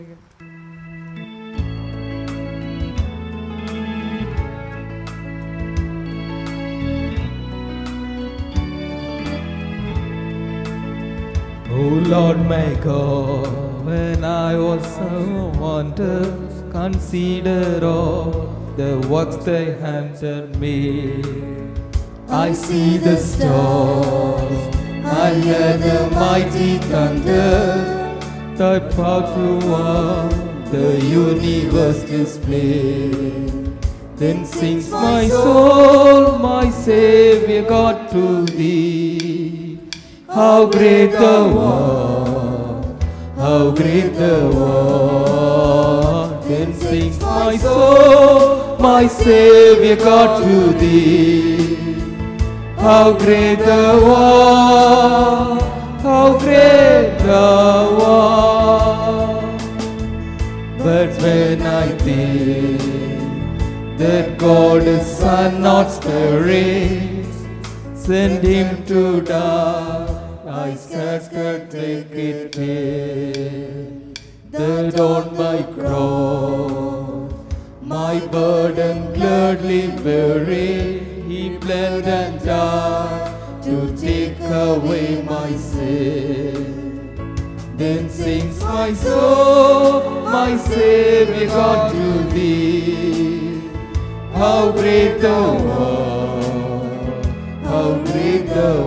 Oh Lord my God, when I was a wonder, consider all the works thy hands have made. I see the stars, I hear the mighty thunder, thy powerful one, the universe display. Then sings my soul, my Savior God to thee. How great thou art, how great thou art. Then sings my soul, my Savior God to thee. How great thou art, how great thou art. But when I think that God is Son not sparing, send him to die, I scarce can take it in. That on my cross, my burden gladly bearing, he bled and died to take away my sin. Then sings my soul, my Savior God to thee. How great thou art, how great thou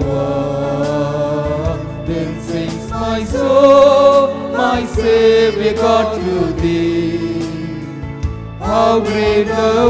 art. Then sings my soul, my Savior God to thee. How great thou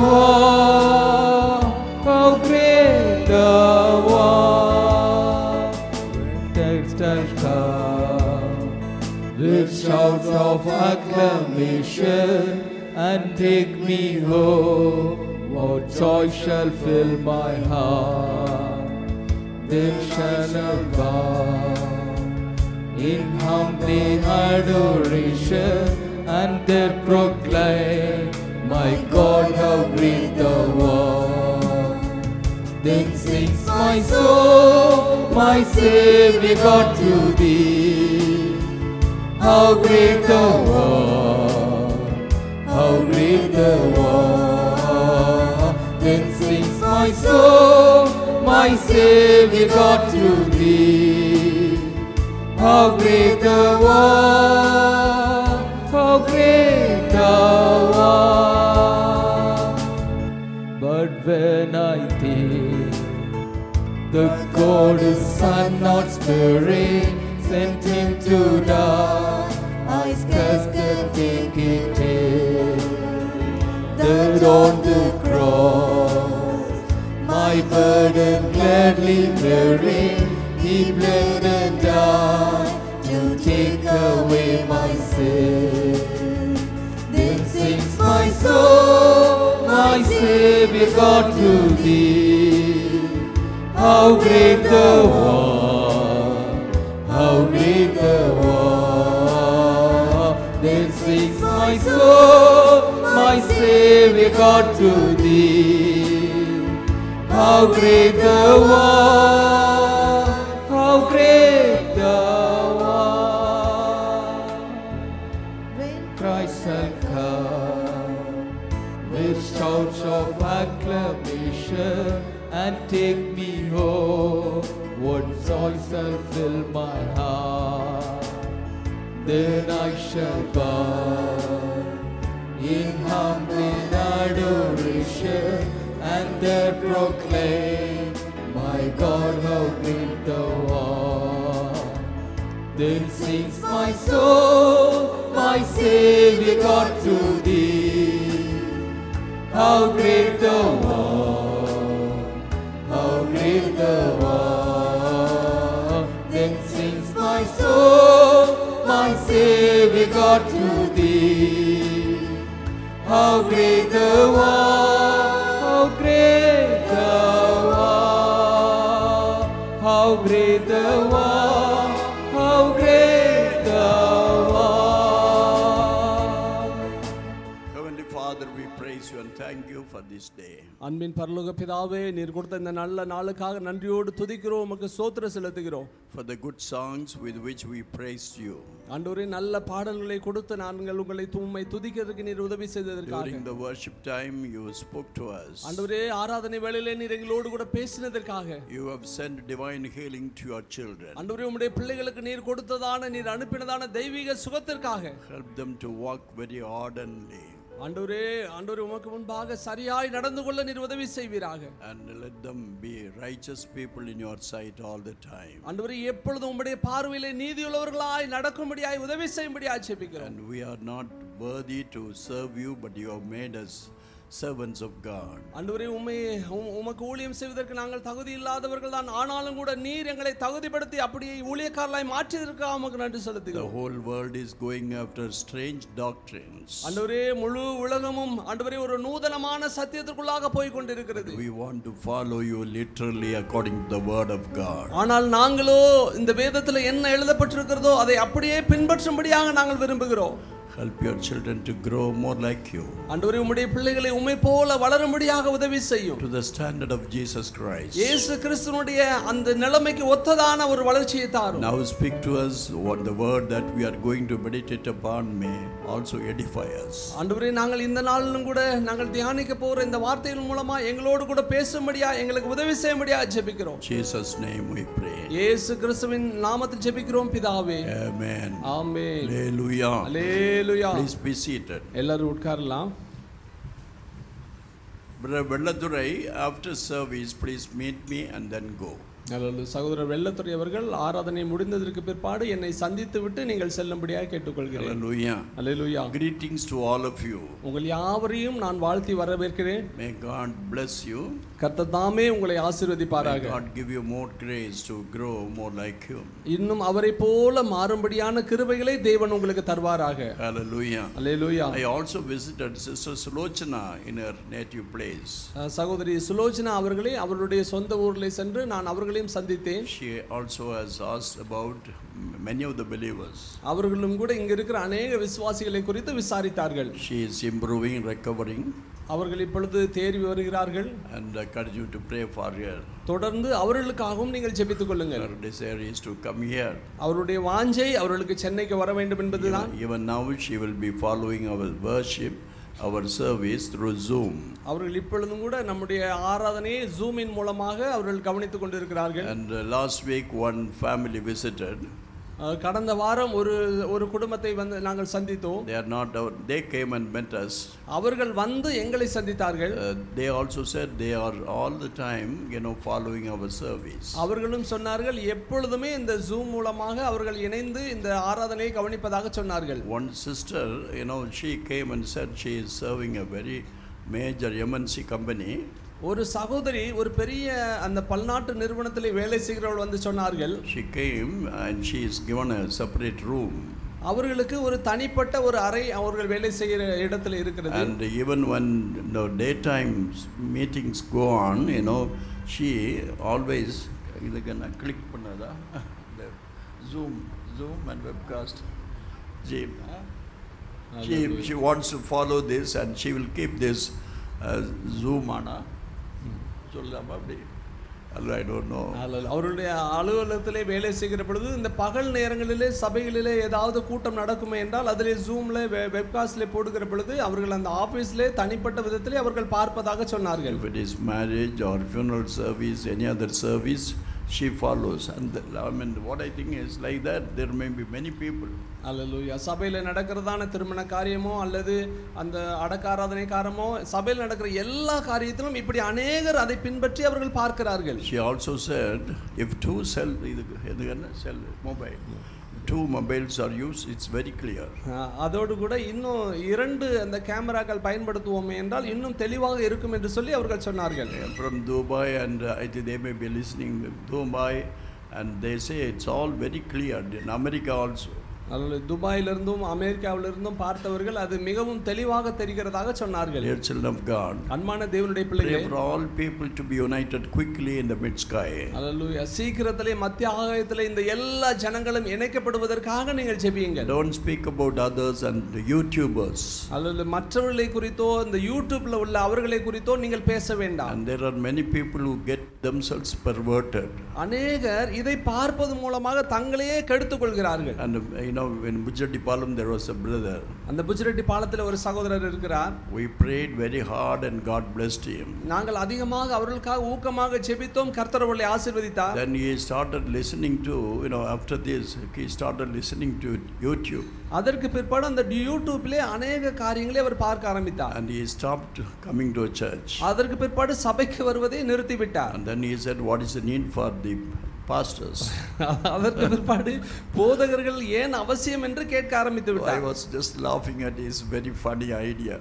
art, how great thou art. Text has come with shouts of acclamation and take me home. What joy shall fill my heart? Then shall I bow in humbly adoration and there proclaim, My God, how great thou art. Then sings my soul, my Savior God to thee. How great thou art, how great thou art. Then sings my soul, my Savior God to thee. How great thou art, how great thou art. But when I think the God is Son not sparing, sent him to die, I scarce can take it in. That on the cross, my burden gladly bearing, he bled and died to take away my sin. Then sings my soul, my Savior God to thee. How great thou art, how great thou art. Then sings my soul, my Savior God to thee. How great thou art, how great thou art. Christ shall come with shouts of acclamation and take me home. What joy shall fill my heart? Then I shall bow in humble adoration and there proclaim, My God, how great thou art. Then sings my soul, my Savior God to thee. How great thou art, how great thou art. Then sings my soul, my Savior God to thee. How great thou art, how great thou art, how great thou art, how great thou art. Heavenly Father, Father, we praise you and thank you for this day. அன்பின் பரலோக பிதாவே நீர் கொடுத்த இந்த நல்ல நாளுக்காக நன்றியோடு துதிக்கிறோம் உமக்கு சோத்திர செலுத்துகிறோம் For the good songs with which we praised you. ஆண்டவரே நல்ல பாடல்களை கொடுத்து நாங்கள் உங்களை தூய்மை துதிக்கிறதுக்கு நீர் உதவி செய்ததற்காக During the worship time, you spoke to us. ஆண்டவரே ஆராதனை வேளையிலே நீர் எங்களோடு கூட பேசினதற்காக You have sent divine healing to your children. ஆண்டவரே உம்முடைய பிள்ளைகளுக்கு நீர் கொடுத்ததான நீர் அனுப்பினதான தெய்வீக சுகத்திற்காக Help them to walk very ardently ஆண்டவரே ஆண்டவரே உமக்கு முன்பாக சரியாய் நடந்து கொள்ள நீர் உதவி செய்வீராக and let them be righteous people in your sight all the time. ஆண்டவரே எப்பொழுதும் உம்முடைய பார்வையிலே நீதியுள்ளவர்களாய் நடக்கும்படியாய் உதவி செய்யும்படியாய் ஜெபிக்கிறோம் And we are not worthy to serve you, but you have made us servants of God. ஆண்டவரே உண்மை உமக்கு ஊழியம் செய்வதற்கு நாங்கள் தகுதி இல்லாதவர்கள் தான் ஆனாலும் கூட நீர் எங்களை தகுதிப்படுத்தி அப்படியே ஊழியக்காரலாய் மாற்றியதற்காக உமக்கு நன்றி The செலுத்துகிறோம் whole world is going after strange doctrines. ஆண்டவரே முழு உலகமும் ஆண்டவரே ஒரு நூதனமான சத்தியத்திற்குள்ளாக போய் கொண்டிருக்கிறது We want to follow you literally according to the word of God. ஆனால் நாங்களோ இந்த வேதத்தில் என்ன எழுதப்பட்டிருக்கிறதோ அதை அப்படியே பின்பற்றும்படியாக நாங்கள் விரும்புகிறோம் Help your children to grow more like you ஆண்டவரே உம்முடைய பிள்ளைகளை உண்மை போல வளரும்படியாக உதவி செய்யும் to the standard of Jesus Christ. இயேசு கிறிஸ்துவனுடைய அந்த நிலைமைக்கு ஒத்ததான ஒரு வளர்ச்சியை தாரும் Now speak to us what the word that we are going to meditate upon may also edify us. ஆண்டவரே நாங்கள் இந்த நாளிலும் கூட நாங்கள் தியானிக்க போகிற இந்த வார்த்தைகள் மூலமா எங்களோடு கூட பேசும்படியா எங்களுக்கு உதவி செய்யும்படியா ஜெபிக்கிறோம் Jesus' name we pray. இயேசு கிறிஸ்துவின் நாமத்தில் ஜெபிக்கிறோம் பிதாவே Amen. Amen Hallelujah. Hallelujah Please be seated. எல்லாரும் உட்காரலாம் Brother Velladurai, after service, please meet me and then go. நல்லது சகோதரர் வெள்ளத்துறை அவர்கள் ஆராதனை முடிந்ததற்கு பிற்பாடு என்னை சந்தித்து விட்டு நீங்கள் செல்லும்படியாக கேட்டுக்கொள்கிறேன் Hallelujah. Hallelujah Greetings to all of you. உங்கள் யாவரையும் நான் வாழ்த்தி வரவேற்கிறேன் May God bless you. கர்த்தர் தாமே உங்களை May ஆசீர்வதிப்பாராக God give you more grace to grow more like Him. இன்னும் அவரை போல மாறும்படியான கிருபைகளை தேவன் உங்களுக்கு தருவாராக Hallelujah. Hallelujah I also visited Sister Sulochana in her native place. அஹ் சகோதரி சுலோச்சனா அவர்களே அவர்களுடைய சொந்த ஊரில் சென்று நான் அவர்களையும் சந்தித்தேன் She also has asked about many of the believers. அவர்களும் கூட இங்க இருக்கிற அநேக விசுவாசிகளை குறித்து விசாரித்தார்கள் She is improving, recovering, அவர்கள் இப்பொழுது தேர்வி வருகிறார்கள் and I encourage you to pray for her. தொடர்ந்து அவர்களுக்காகவும் நீங்கள் ஜெபித்துக் கொள்ளுங்கள் Her desire is to come here. அவருடைய வாஞ்சை அவர்களுக்கு சென்னைக்கு வர வேண்டும் என்பதுதான் Even, even now, she will be following our worship, our service through Zoom. அவர்கள் இப்பொழுதும் கூட நம்முடைய ஆராதனையை ஜூமின் மூலமாக அவர்கள் கவனித்துக் கொண்டிருக்கிறார்கள் And uh, last week, one family visited. அஹ் கடந்த வாரம் ஒரு ஒரு குடும்பத்தை வந்து நாங்கள் சந்தித்தோம் They are not our, they came and met us. அவர்கள் வந்து எங்களை சந்தித்தார்கள் Uh, they also said they are all the time, you know, following our service. அவர்களும் சொன்னார்கள் எப்பொழுதுமே இந்த ஜூம் மூலமாக அவர்கள் இணைந்து இந்த ஆராதனையை கவனிப்பதாக சொன்னார்கள் One sister, you know, she came and said she is serving a very major MNC company. ஒரு சகோதரி ஒரு பெரிய அந்த பல்நாட்டு நிறுவனத்தில் வேலை செய்கிறவள் வந்து சொன்னார்கள் She came and she is given a separate room. அவர்களுக்கு ஒரு தனிப்பட்ட ஒரு அறை அவர்கள் வேலை செய்கிற இடத்துல இருக்கிறது And even when you know, daytime meetings go on, you know, she always இதுக்கு கிளிக் பண்ணதா the Zoom, Zoom and webcast. She, she, she wants to follow this and she will keep this uh, Zoom ஆனா சொல்லாமா அப்படி அல்ல I don't know அல்ல- அவருடைய அலுவலகத்திலே வேலை செய்கிற பொழுது இந்த பகல் நேரங்களிலே சபைகளிலே ஏதாவது கூட்டம் நடக்குமே என்றால் அதிலே ஜூம்ல வெப்காஸ்ட்ல போடுகிற பொழுது அவர்கள் அந்த ஆபீஸ்ல தனிப்பட்ட விதத்திலே அவர்கள் பார்ப்பதாக சொன்னார்கள் If it is marriage or funeral service, any other service, she follows. And the, I mean, what I think is like that, there may be many people. அல்லேலூயா சபையில நடக்கிறதான திருமண காரியமோ அல்லது அந்த அடக்க ஆராதனை காரமோ சபையில் நடக்கிற எல்லா காரியத்திலும் இப்படி அநேகர் அதை பின்பற்றி அவர்கள் பார்க்கிறார்கள் She also said, if two cell, இது- இது என்ன? cell mobile, if two mobiles are used, it's very clear. அஹ், அதோடு கூட இன்னும் இரண்டு அந்த கேமராக்கள் பயன்படுத்துவோமே என்றால் இன்னும் தெளிவாக இருக்கும் என்று சொல்லி அவர்கள் சொன்னார்கள் They are From Dubai, and uh, I think they may be listening with Dubai, and they say it's all very clear. In America also, அதில் துபாயிலிருந்தும் அமெரிக்காவிலிருந்தும் பார்த்தவர்கள் அது மிகவும் தெளிவாக தெரிகிறதாக சொன்னார்கள் Dear children of God, அன்பான தேவனுடைய pray பிள்ளைகளே for all people to be united quickly in the mid sky. அல்லேலூயா சீக்கிரத்திலே மத்திய ஆகாயத்திலே இந்த எல்லா ஜனங்களும் இணைக்கப்படுவதற்காக நீங்கள் ஜெபியுங்கள் Don't speak about others and the YouTubers. அல்லது மற்றவர்களை குறித்தோ இந்த யூடியூப்ல உள்ள அவர்களை குறித்தோ நீங்கள் பேச வேண்டாம் And there are many people who get themselves perverted. அநேகர் இதை பார்ப்பது மூலமாக தங்களையே கெடுத்துக் கொள்கிறார்கள் And uh, you know, in Bujadipalam, there was a brother. அந்த புஜரெட்டி பாலத்தில் ஒரு சகோதரர் இருக்கிறார் We prayed very hard and God blessed him. நாங்கள் அதிகமாக அவர்களுக்காக ஊக்கமாக ஜெபித்தோம் கர்த்தர் அவர்களை ஆசீர்வதித்தார் Then he started listening to, you know, after this, he started listening to YouTube. அதற்கு பிற்பாடு அந்த யூடியூப்லே அநேக காரியங்களை அவர் பார்க்க ஆரம்பித்தார் And he stopped coming to a church. அதற்கு பிற்பாடு சபைக்கு வருவதை நிறுத்திவிட்டார் And then he said, What is the need for the pastors? அதற்கு பிற்பாடு போதகர்கள் ஏன் அவசியம் என்று கேட்க ஆரம்பித்து I விட்டார் was just laughing at his very funny idea.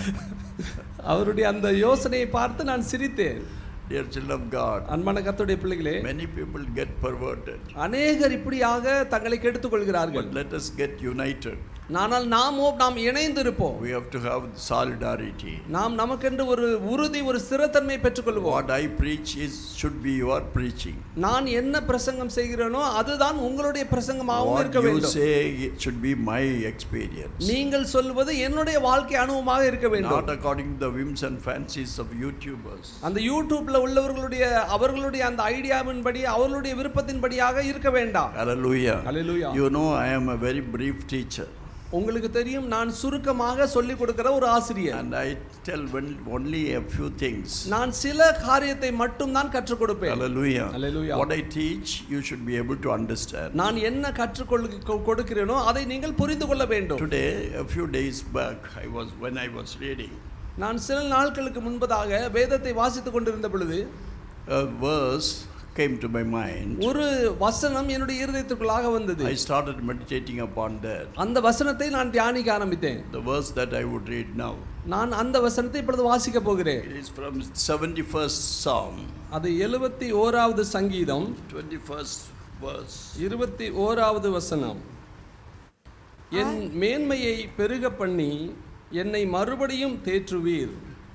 அவருடைய அந்த யோசனையை பார்த்து நான் சிரித்தேன் Dear children of God, அன்பான கர்த்தருடைய பிள்ளைகளே many people get perverted. அநேகர் இப்படியாக தங்களை கெடுத்துக் கொள்கிறார்கள் But let us get united. ஆனால் நாமோ நாம் இணைந்து இருப்போம் We have to have solidarity. நாம் நமக்கென்று ஒரு உறுதி ஒரு ஸ்திரத்தன்மை பெற்றுக்கொள்வோம் What I preach is should be your preaching. நான் என்ன பிரசங்கம் செய்கிறேனோ அதுதான் உங்களுடைய பிரசங்கமாகவும் What இருக்க you வேண்டும் say it should be my experience. நீங்கள் சொல்வது என்னுடைய வாழ்க்கை அனுபவமாக இருக்க வேண்டும் Not according to the whims and fancies of YouTubers. அந்த யூடியூப்ல உள்ளவர்களுடைய அவர்களுடைய அந்த ஐடியாவின்படி அவர்களுடைய விருப்பத்தின்படியாக இருக்க வேண்டாம் Hallelujah. Hallelujah. You know, I am a very brief teacher. உங்களுக்கு தெரியும் நான் சுருக்கமாக சொல்லிக் கொடுக்கிற ஒரு ஆசிரியர் And I tell when- only a few things. நான் சில காரியத்தை மட்டும் தான் கற்றுக் கொடுப்பேன் Hallelujah. Hallelujah. What I teach, you should be able to understand. நான் என்ன கற்றுக்கொள் கொ- கொடுக்கிறேனோ அதை நீங்கள் புரிந்து கொள்ள வேண்டும் Today, a few days back, I was when I was reading நான் சில நாட்களுக்கு முன்பதாக வேதத்தை வாசித்துக் கொண்டிருந்த பொழுது a verse came to my mind. ஒரு வசனம் என்னுடைய இருதயத்துக்குள்ளாக வந்தது I started meditating upon that. அந்த வசனத்தை நான் தியானிக்க ஆரம்பித்தேன் The verse that I would read now. நான் அந்த வசனத்தை இப்பொழுது வாசிக்க போகிறேன் It is from 71st Psalm, அது எழுபத்தி ஓராவது சங்கீதம் 21st verse. இருபத்தி ஓராவது வசனம் என் மேன்மையை பெருக பண்ணி என்னை மறுபடியும் தேற்றுவீர்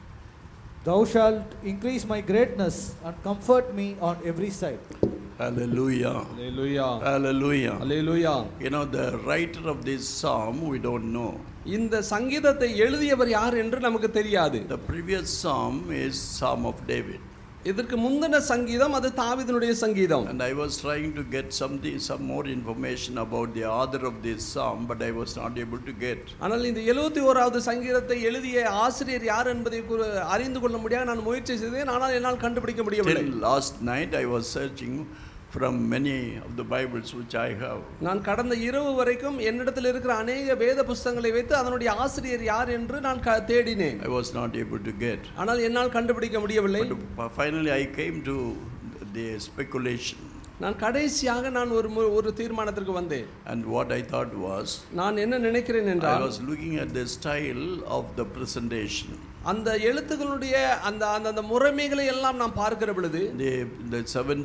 Thou shalt increase my greatness and comfort me on every side. Hallelujah. Hallelujah Hallelujah. Hallelujah You know, the writer of this psalm, we don't know. இந்த சங்கீதத்தை எழுதியவர் யார் என்று நமக்கு தெரியாது The previous psalm is Psalm of David. இதற்கு முந்தின சங்கீதம் அது தாவீதினுடைய சங்கீதம் And I was trying to get something, some more information about the author of this psalm, but I was not able to get. ஆனால் இந்த எழுபத்தி ஓராவது சங்கீதத்தை எழுதிய ஆசிரியர் யார் என்பதை குறி- அறிந்து கொள்ள முடியாது நான் முயற்சி செய்தேன் ஆனால் என்னால் கண்டுபிடிக்க முடியவில்லை Till last night, I was searching from many of the Bibles which I have. நான் கடந்த இரவு வரைக்கும் என்னிடத்தில் இருக்கிற அநேக வேத புஸ்தகங்களை வைத்து அதனுடைய ஆசிரியர் யார் என்று நான் க- தேடினேன் I was not able to get. ஆனால் என்னால் கண்டுபிடிக்க முடியவில்லை But finally, I came to the speculation. நான் கடைசியாக நான் ஒரு மு- ஒரு தீர்மானத்திற்கு வந்தேன் And what I thought was, நான் என்ன நினைக்கிறேன் I என்றால் was looking at the style of the presentation. அந்த எழுத்துக்களுடைய அந்த அந்த அந்த முறைமைகளை எல்லாம் நாம் பார்க்கிற பொழுது The, the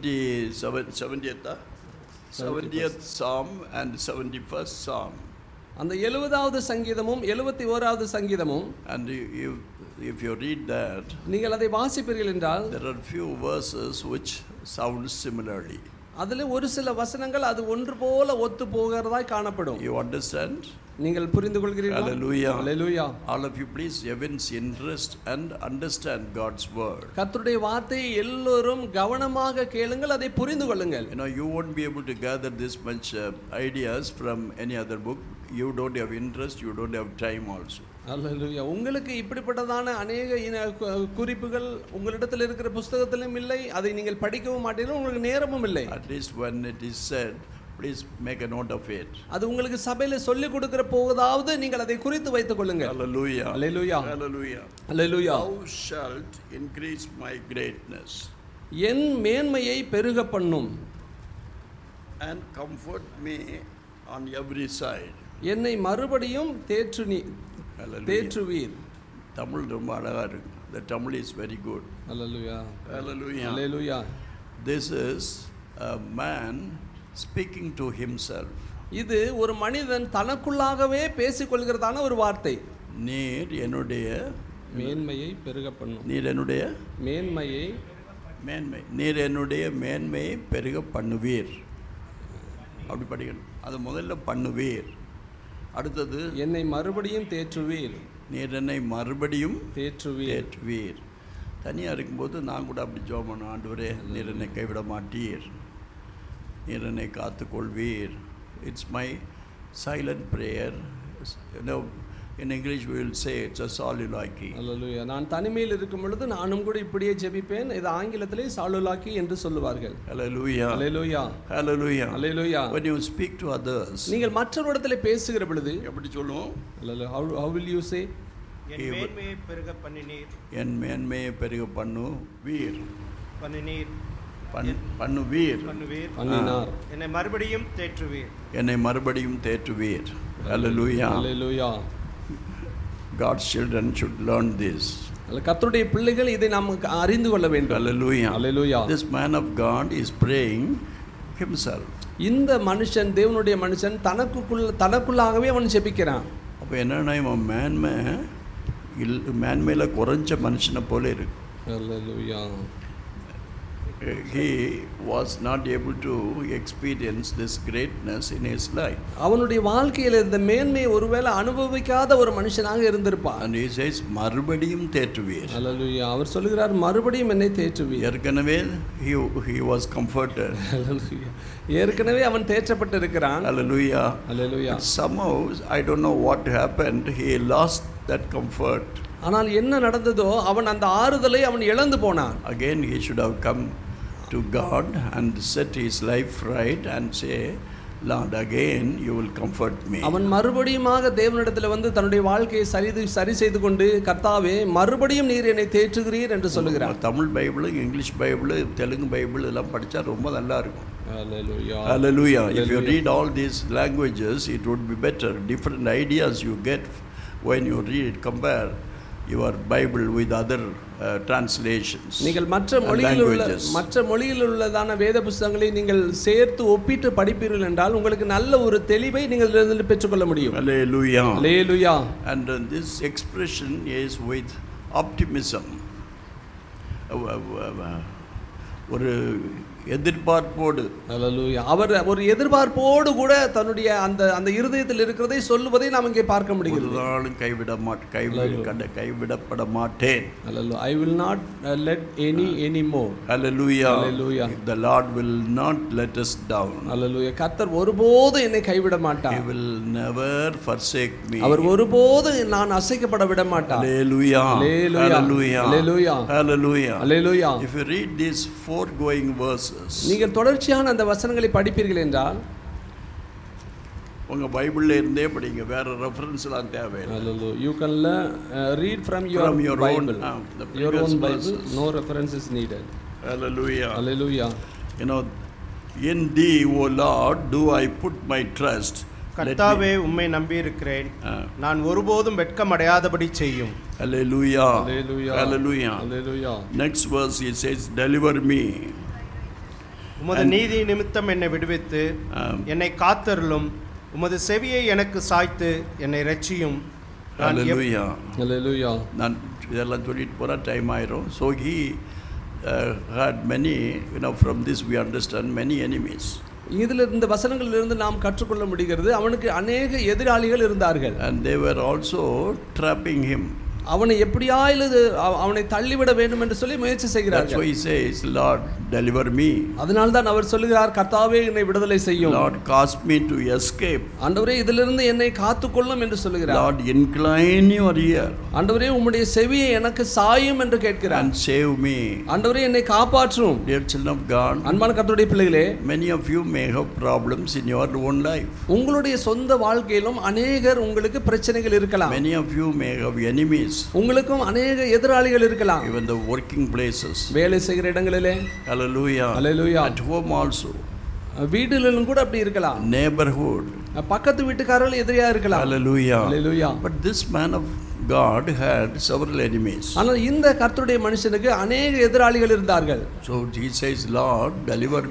77, 70th, uh, 70th Psalm and 71st Psalm. அந்த எழுபதாவது சங்கீதமும் எழுபத்தி ஓராவது சங்கீதமும் And you, you, if you read that, நீங்கள் அதை வாசிப்பீர்கள் என்றால் there are few verses which sound similarly. அதில் ஒரு சில வசனங்கள் அது ஒன்று போல ஒத்து போகிறதாய் காணப்படும் You understand? நீங்கள் புரிந்து கொள்கிறீர்கள் Hallelujah. Hallelujah All of you, please evince interest and understand God's word. கர்த்தருடைய வார்த்தையை எல்லோரும் கவனமாக கேளுங்கள் அதை புரிந்து கொள்ளுங்கள் You know, you won't be able to gather this much uh, ideas from any other book. You don't have interest, you don't have time also. அல்லேலூயா உங்களுக்கு இப்படிப்பட்டதான அநேக இன கு- குறிப்புகள் உங்களிடத்தில் இருக்கிற புஸ்தகத்திலும் இல்லை அதை நீங்கள் படிக்கவும் மாட்டீர்கள் உங்களுக்கு நேரமும் இல்லை At least when it is said, please make a note of it. அது உங்களுக்கு சபையில சொல்லி கொடுக்கிற போவதாவது நீங்கள் அதை குறித்து வைத்துக் கொள்ளுங்கள் Hallelujah. Hallelujah Hallelujah. Hallelujah Thou shalt increase my greatness என் மேன்மையை பெருக பண்ணும் and comfort me on every side. என்னை மறுபடியும் தேற்று நீ Hallelujah. தேற்றுவீர் தமிழ் ரொம்ப அழகா இருக்கு The Tamil is very good. Hallelujah Hallelujah. Hallelujah This is a man speaking to himself. இது ஒரு மனிதன் தனக்குள்ளாகவே பேசிக்கொள்கிறதான ஒரு வார்த்தை நீர் என்னுடைய மேன்மையை பெருக பண்ணும் நீர் என்னுடைய மேன்மையை மேன்மை நீர் என்னுடைய மேன்மையை பெருக பண்ணுவீர் அப்படி படிக்கணும் அது முதல்ல பண்ணுவீர் அடுத்தது என்னை மறுபடியும் தேற்றுவீர் நீர் என்னை மறுபடியும் தேற்றுவீர் ஏற்றுவீர் தனியாக இருக்கும்போது நான் கூட அப்படி ஜோம் பண்ண ஆண்டவரே நீர் என்னை கைவிட மாட்டீர் நீர் என்னை காத்துக்கொள்வீர் it's my silent prayer in English will say it's a சாலிலாக்கி அல்லேலூயா நான் தனிமையில் இருக்கும் பொழுது நானும் கூட இப்படியே ஜெபிப்பேன் இது ஆங்கிலத்திலே சாலுலாக்கி என்று சொல்லுவார்கள் ஹalleluya அல்லேலூயா ஹalleluya அல்லேலூயா when you speak to others நீங்கள் மற்றவரிடத்திலே பேசுகிற பொழுது எப்படி சொல்லுவோம் அல்லேலூயா how how will you say என் மேன்மையை பெருக பண்ணினீர் என் மேன்மையை பெருக பண்ணு வீர் பண்ணினீர் பண் பண்ணு வீர் பண்ணுவீர் பண்ணினார் என்னை மறுபடியும் தேற்றுவீர் என்னை மறுபடியும் தேற்றுவீர் ஹalleluya அல்லேலூயா God's children should learn this அல்ல கர்த்தருடைய பிள்ளைகள் இதை நாம் அறிந்து கொள்ள வேண்டும் hallelujah hallelujah this man of God is praying himself இந்த மனுஷன் தேவனுடைய மனுஷன் தனக்குள்ள தனக்குள்ளாகவே அவன் ஜெபிக்கிறான் அப்போ என்னன்னா இவன் மேன்மை இல் மேன்மையில் குறைஞ்ச மனுஷனை போல இருக்கு அல்லேலூயா he was not able to experience this greatness in his life அவனுடைய வாழ்க்கையில் இந்த மேன்மையை ஒருவேளை அனுபவிக்காத ஒரு மனுஷனாக இருந்திருப்பான் and he says மறுபடியும் தேற்றுவீர் அல்லேலூயா அவர் சொல்லுகிறார் மறுபடியும் என்னை தேற்றுவீர் ஏற்கனவே he, he was comforted அல்லேலூயா ஏற்கனவே அவன் தேற்றப்பட்டிருக்கிறான் hallelujah hallelujah But somehow I don't know what happened he lost that comfort ஆனால் என்ன நடந்ததோ அவன் அந்த ஆறுதலை அவன் இழந்து போனான் again he should have come to God and set his life right and say Lord again you will comfort me அவன் மறுபடியுமாக தேவனிடத்தில் வந்து தன்னுடைய வாழ்க்கையை சரி சரி செய்து கொண்டு கர்த்தாவே மறுபடியும் நீர் என்னை தேற்றுகிறீர் என்று சொல்லுகிறார் Tamil Bible English Bible Telugu Bible இதெல்லாம் படித்தா ரொம்ப நல்லா இருக்கும் அல்லேலூயா Hallelujah. If you Hallelujah. read all these languages, it would be better. Different ideas you get when you read, compare your Bible with other uh, translations. நீங்கள் மற்ற and மொழியில் உள்ள languages. மற்ற மொழியில் உள்ளதான வேத புஸ்தகங்களை நீங்கள் சேர்த்து ஒப்பிட்டு படிப்பீர்கள் என்றால் உங்களுக்கு நல்ல ஒரு தெளிவை நீங்கள் இதிலிருந்து பெற்றுக்கொள்ள முடியும் Hallelujah. Hallelujah And uh, this expression is with optimism. Uh, uh, uh, ஒரு எதிர்பார்ப்போடு அல்லேலூயா அவர் ஒரு எதிர்பார்ப்போடு கூட தன்னுடைய அந்த அந்த இருதயத்தில் இருக்கிறதை சொல்லுவதை நாம் இங்கே பார்க்க ஒரு முடிகிறது நாளும் கைவிட மாட் கைவிட கண்ட கைவிடப்பட மாட்டேன் அல்லேலூயா I will not let any any more Hallelujah. Hallelujah. The Lord will not let us down. அல்லேலூயா கர்த்தர் ஒருபோதும் என்னை கைவிட He மாட்டார் will never forsake me. அவர் ஒருபோதும் நான் அசைக்கப்பட விட மாட்டார் Hallelujah. Hallelujah. Hallelujah. Hallelujah. Hallelujah. Hallelujah If you read these foregoing verses, நீங்கள் தொடர்ச்சியான அந்த வசனங்களை படிப்பீர்கள் என்றால் உங்க பைபிள்ல இருந்தே படிங்க வேற ரெஃபரன்ஸ்லாம் தேவையில்லை Hallelujah. You can learn, uh, read from your, From your own, Bible. uh, the your previous own Bible. verses. No reference is needed. Hallelujah. Hallelujah. You know, in thee, O Lord, do I put my trust. Let me- கர்த்தாவே உம்மை நம்பியிருக்கிறேன் Ah. நான் ஒருபோதும் வெட்கமடையாதபடி செய்யும் Hallelujah. Hallelujah. Hallelujah. Hallelujah. Next verse he says, Deliver me. உமது நீதி நிமித்தம் என்னை விடுவித்து Um, என்னை காத்தருளும் உமது செவியை எனக்கு சாய்த்து என்னை ரட்சியும் நான் எப்- Hallelujah. Hallelujah. நான் இதெல்லாம் சொல்லிட்டு போனால் டைம் ஆயிரும் so he had many you know from this we understand many enemies இதில் இந்த வசனங்களிலிருந்து நாம் கற்றுக்கொள்ள முடிகிறது அவனுக்கு அநேக எதிராளிகள் இருந்தார்கள் and they were also trapping him அவனை எப்படியாயிலும் அவ- அவனை தள்ளிவிட வேண்டும் என்று சொல்லி முயற்சி தட்ஸ் செய்கிறார்கள் why says lord deliver me அதனால்தான் அவர் சொல்லுகிறார் கர்த்தாவே என்னை விடுதலை செய்யும் lord cause me to escape ஆண்டவரே இதிலிருந்து என்னை காத்துக்கொள்ளும் என்று சொல்லுகிறார் லார்ட் இன்க்ளைன் யுவர் இயர் ஆண்டவரே உம்முடைய செவியை எனக்கு சாயும் என்று கேட்கிறார் அண்ட் சேவ் மீ ஆண்டவரே என்னை காப்பாற்றும் டியர் சில்ட்ரன் ஆஃப் காட் அன்பான கர்த்தருடைய பிள்ளைகளே many of you may have problems in your own life உங்களுடைய சொந்த வாழ்க்கையிலும் அநேகர் உங்களுக்கு பிரச்சனைகள் இருக்கலாம் many of you may have enemies உங்களுக்கும் அநேக எதிராளிகள் இருக்கலாம் even the working places வேலை செய்கிற இடங்களிலே hallelujah Hallelujah. at home also வீடுகளிலும் கூட அப்படி இருக்கலாம் neighborhood பக்கத்து வீட்டுக்காரர்கள் எதிரியா இருக்கலாம் hallelujah Hallelujah. but this man of god had several enemies ஆனால் இந்த கர்த்தருடைய மனுஷனுக்கு அநேக எதிராளிகள் இருந்தார்கள் so he says lord deliver me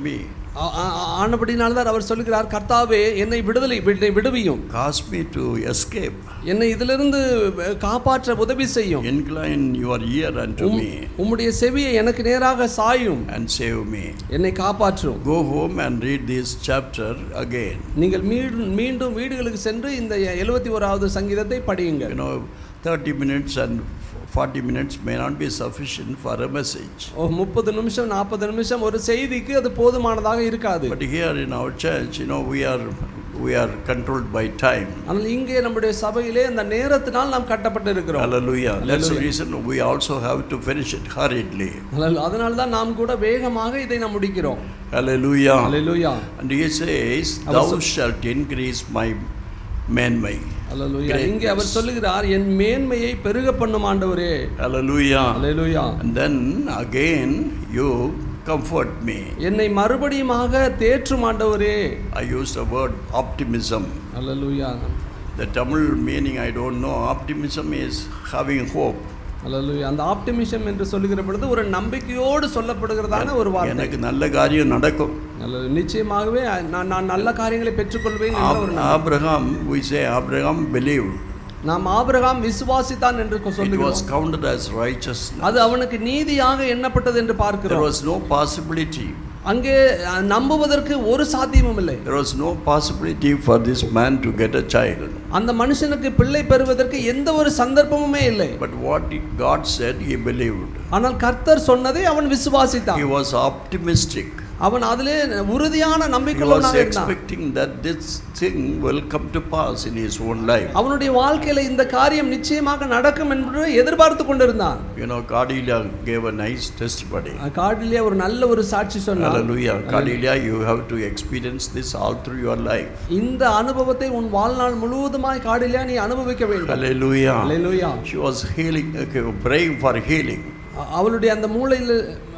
ஆ- ஆ- ஆனபடினால்தான் அவர் சொல்லுகிறார் கர்த்தாவே என்னை விடுதலை என்னை விடுவியும் Cause me to escape. என்னை இதிலிருந்து காப்பாற்ற உதவி செய்யும் Incline your ear unto um- me உம்முடைய செவியை எனக்கு நேராக சாயும் and save me. என்னை காப்பாற்றும் Go home and read this chapter again. நீங்கள் மீண்டும் மீண்டும் வீடுகளுக்கு சென்று இந்த எழுபத்தி ஓராவது சங்கீதத்தை படியுங்கள் You know, 30 minutes and 40 minutes may not be sufficient for a message. ஒரு முப்பது நிமிஷம் நாற்பது நிமிஷம் ஒரு செய்திக்கு அது போதுமானதாக இருக்காது But here in our church, you know, we are we are controlled by time. ஆனால் இங்கே நம்முடைய சபையிலே அந்த நேரத்தினால் நாம் கட்டப்பட்டு இருக்கிறோம் Hallelujah. That's the Hallelujah. reason we also have to finish it hurriedly. அதனால தான் நாம் கூட வேகமாக இதை நாம் முடிக்கிறோம் Hallelujah. Hallelujah And he says, our Thou சொல்- shalt increase my மேன்மை அல்லேலூயா Greatness. இங்கே அவர் சொல்லுகிறார் என் மேன்மையை பெருக பண்ணும் ஆண்டவரே Hallelujah. Hallelujah And then again, you comfort me. என்னை மறுபடியுமாக தேற்றும் ஆண்டவரே I used the word optimism. Hallelujah The Tamil meaning I don't know. Optimism is having hope. அல்லேலூயா அந்த ஆப்டிமிஷம் என்று சொல்லுகிற பொழுது ஒரு நம்பிக்கையோடு சொல்லப்படுகிறதான ஒரு வார்த்தை எனக்கு நல்ல காரியம் நடக்கும் நல்லது நிச்சயமாகவே நான் நான் நல்ல காரியங்களை பெற்றுக்கொள்வேன் என்ற ஒரு Ab- நம்பிக்கை. Abraham, we say Abraham believed. நாம் ஆபிரகாம் விசுவாசித்தான் என்று It was சொல்லுகிறோம் counted as righteousness. அது அவனுக்கு நீதியாக எண்ணப்பட்டது என்று There பார்க்கிறோம் was no possibility. அங்கே அஹ், நம்புவதற்கு ஒரு சாத்தியமும் இல்லை There was no possibility for this man to get a child. அந்த மனுஷனுக்கு பிள்ளை பெறுவதற்கு எந்த ஒரு சந்தர்ப்பமுமே இல்லை But what he- God said, he believed. ஆனால் கர்த்தர் சொன்னதை அவன் He விசுவாசித்தான் was optimistic. அவன் அதிலே உறுதியான He was நம்பிக்கையுள்ளவனாக இருந்தான் expecting that this thing will come to pass in his own life. அவனுடைய வாழ்க்கையில இந்த காரியம் நிச்சயமாக நடக்கும் என்று எதிர்பார்த்து கொண்டிருந்தான் You know, Cordelia gave a nice testimony. காட்டிலே ஒரு நல்ல ஒரு சாட்சி சொன்னான் Hallelujah. Cordelia, you have to experience this all through your life. இந்த அனுபவத்தை உன் வாழ்நாள் முழுவதுமாய் காடிலே நீ அனுபவிக்க வேண்டும் Hallelujah. Hallelujah She was healing, okay, praying for healing. அ- அவளுடைய அந்த மூளையில்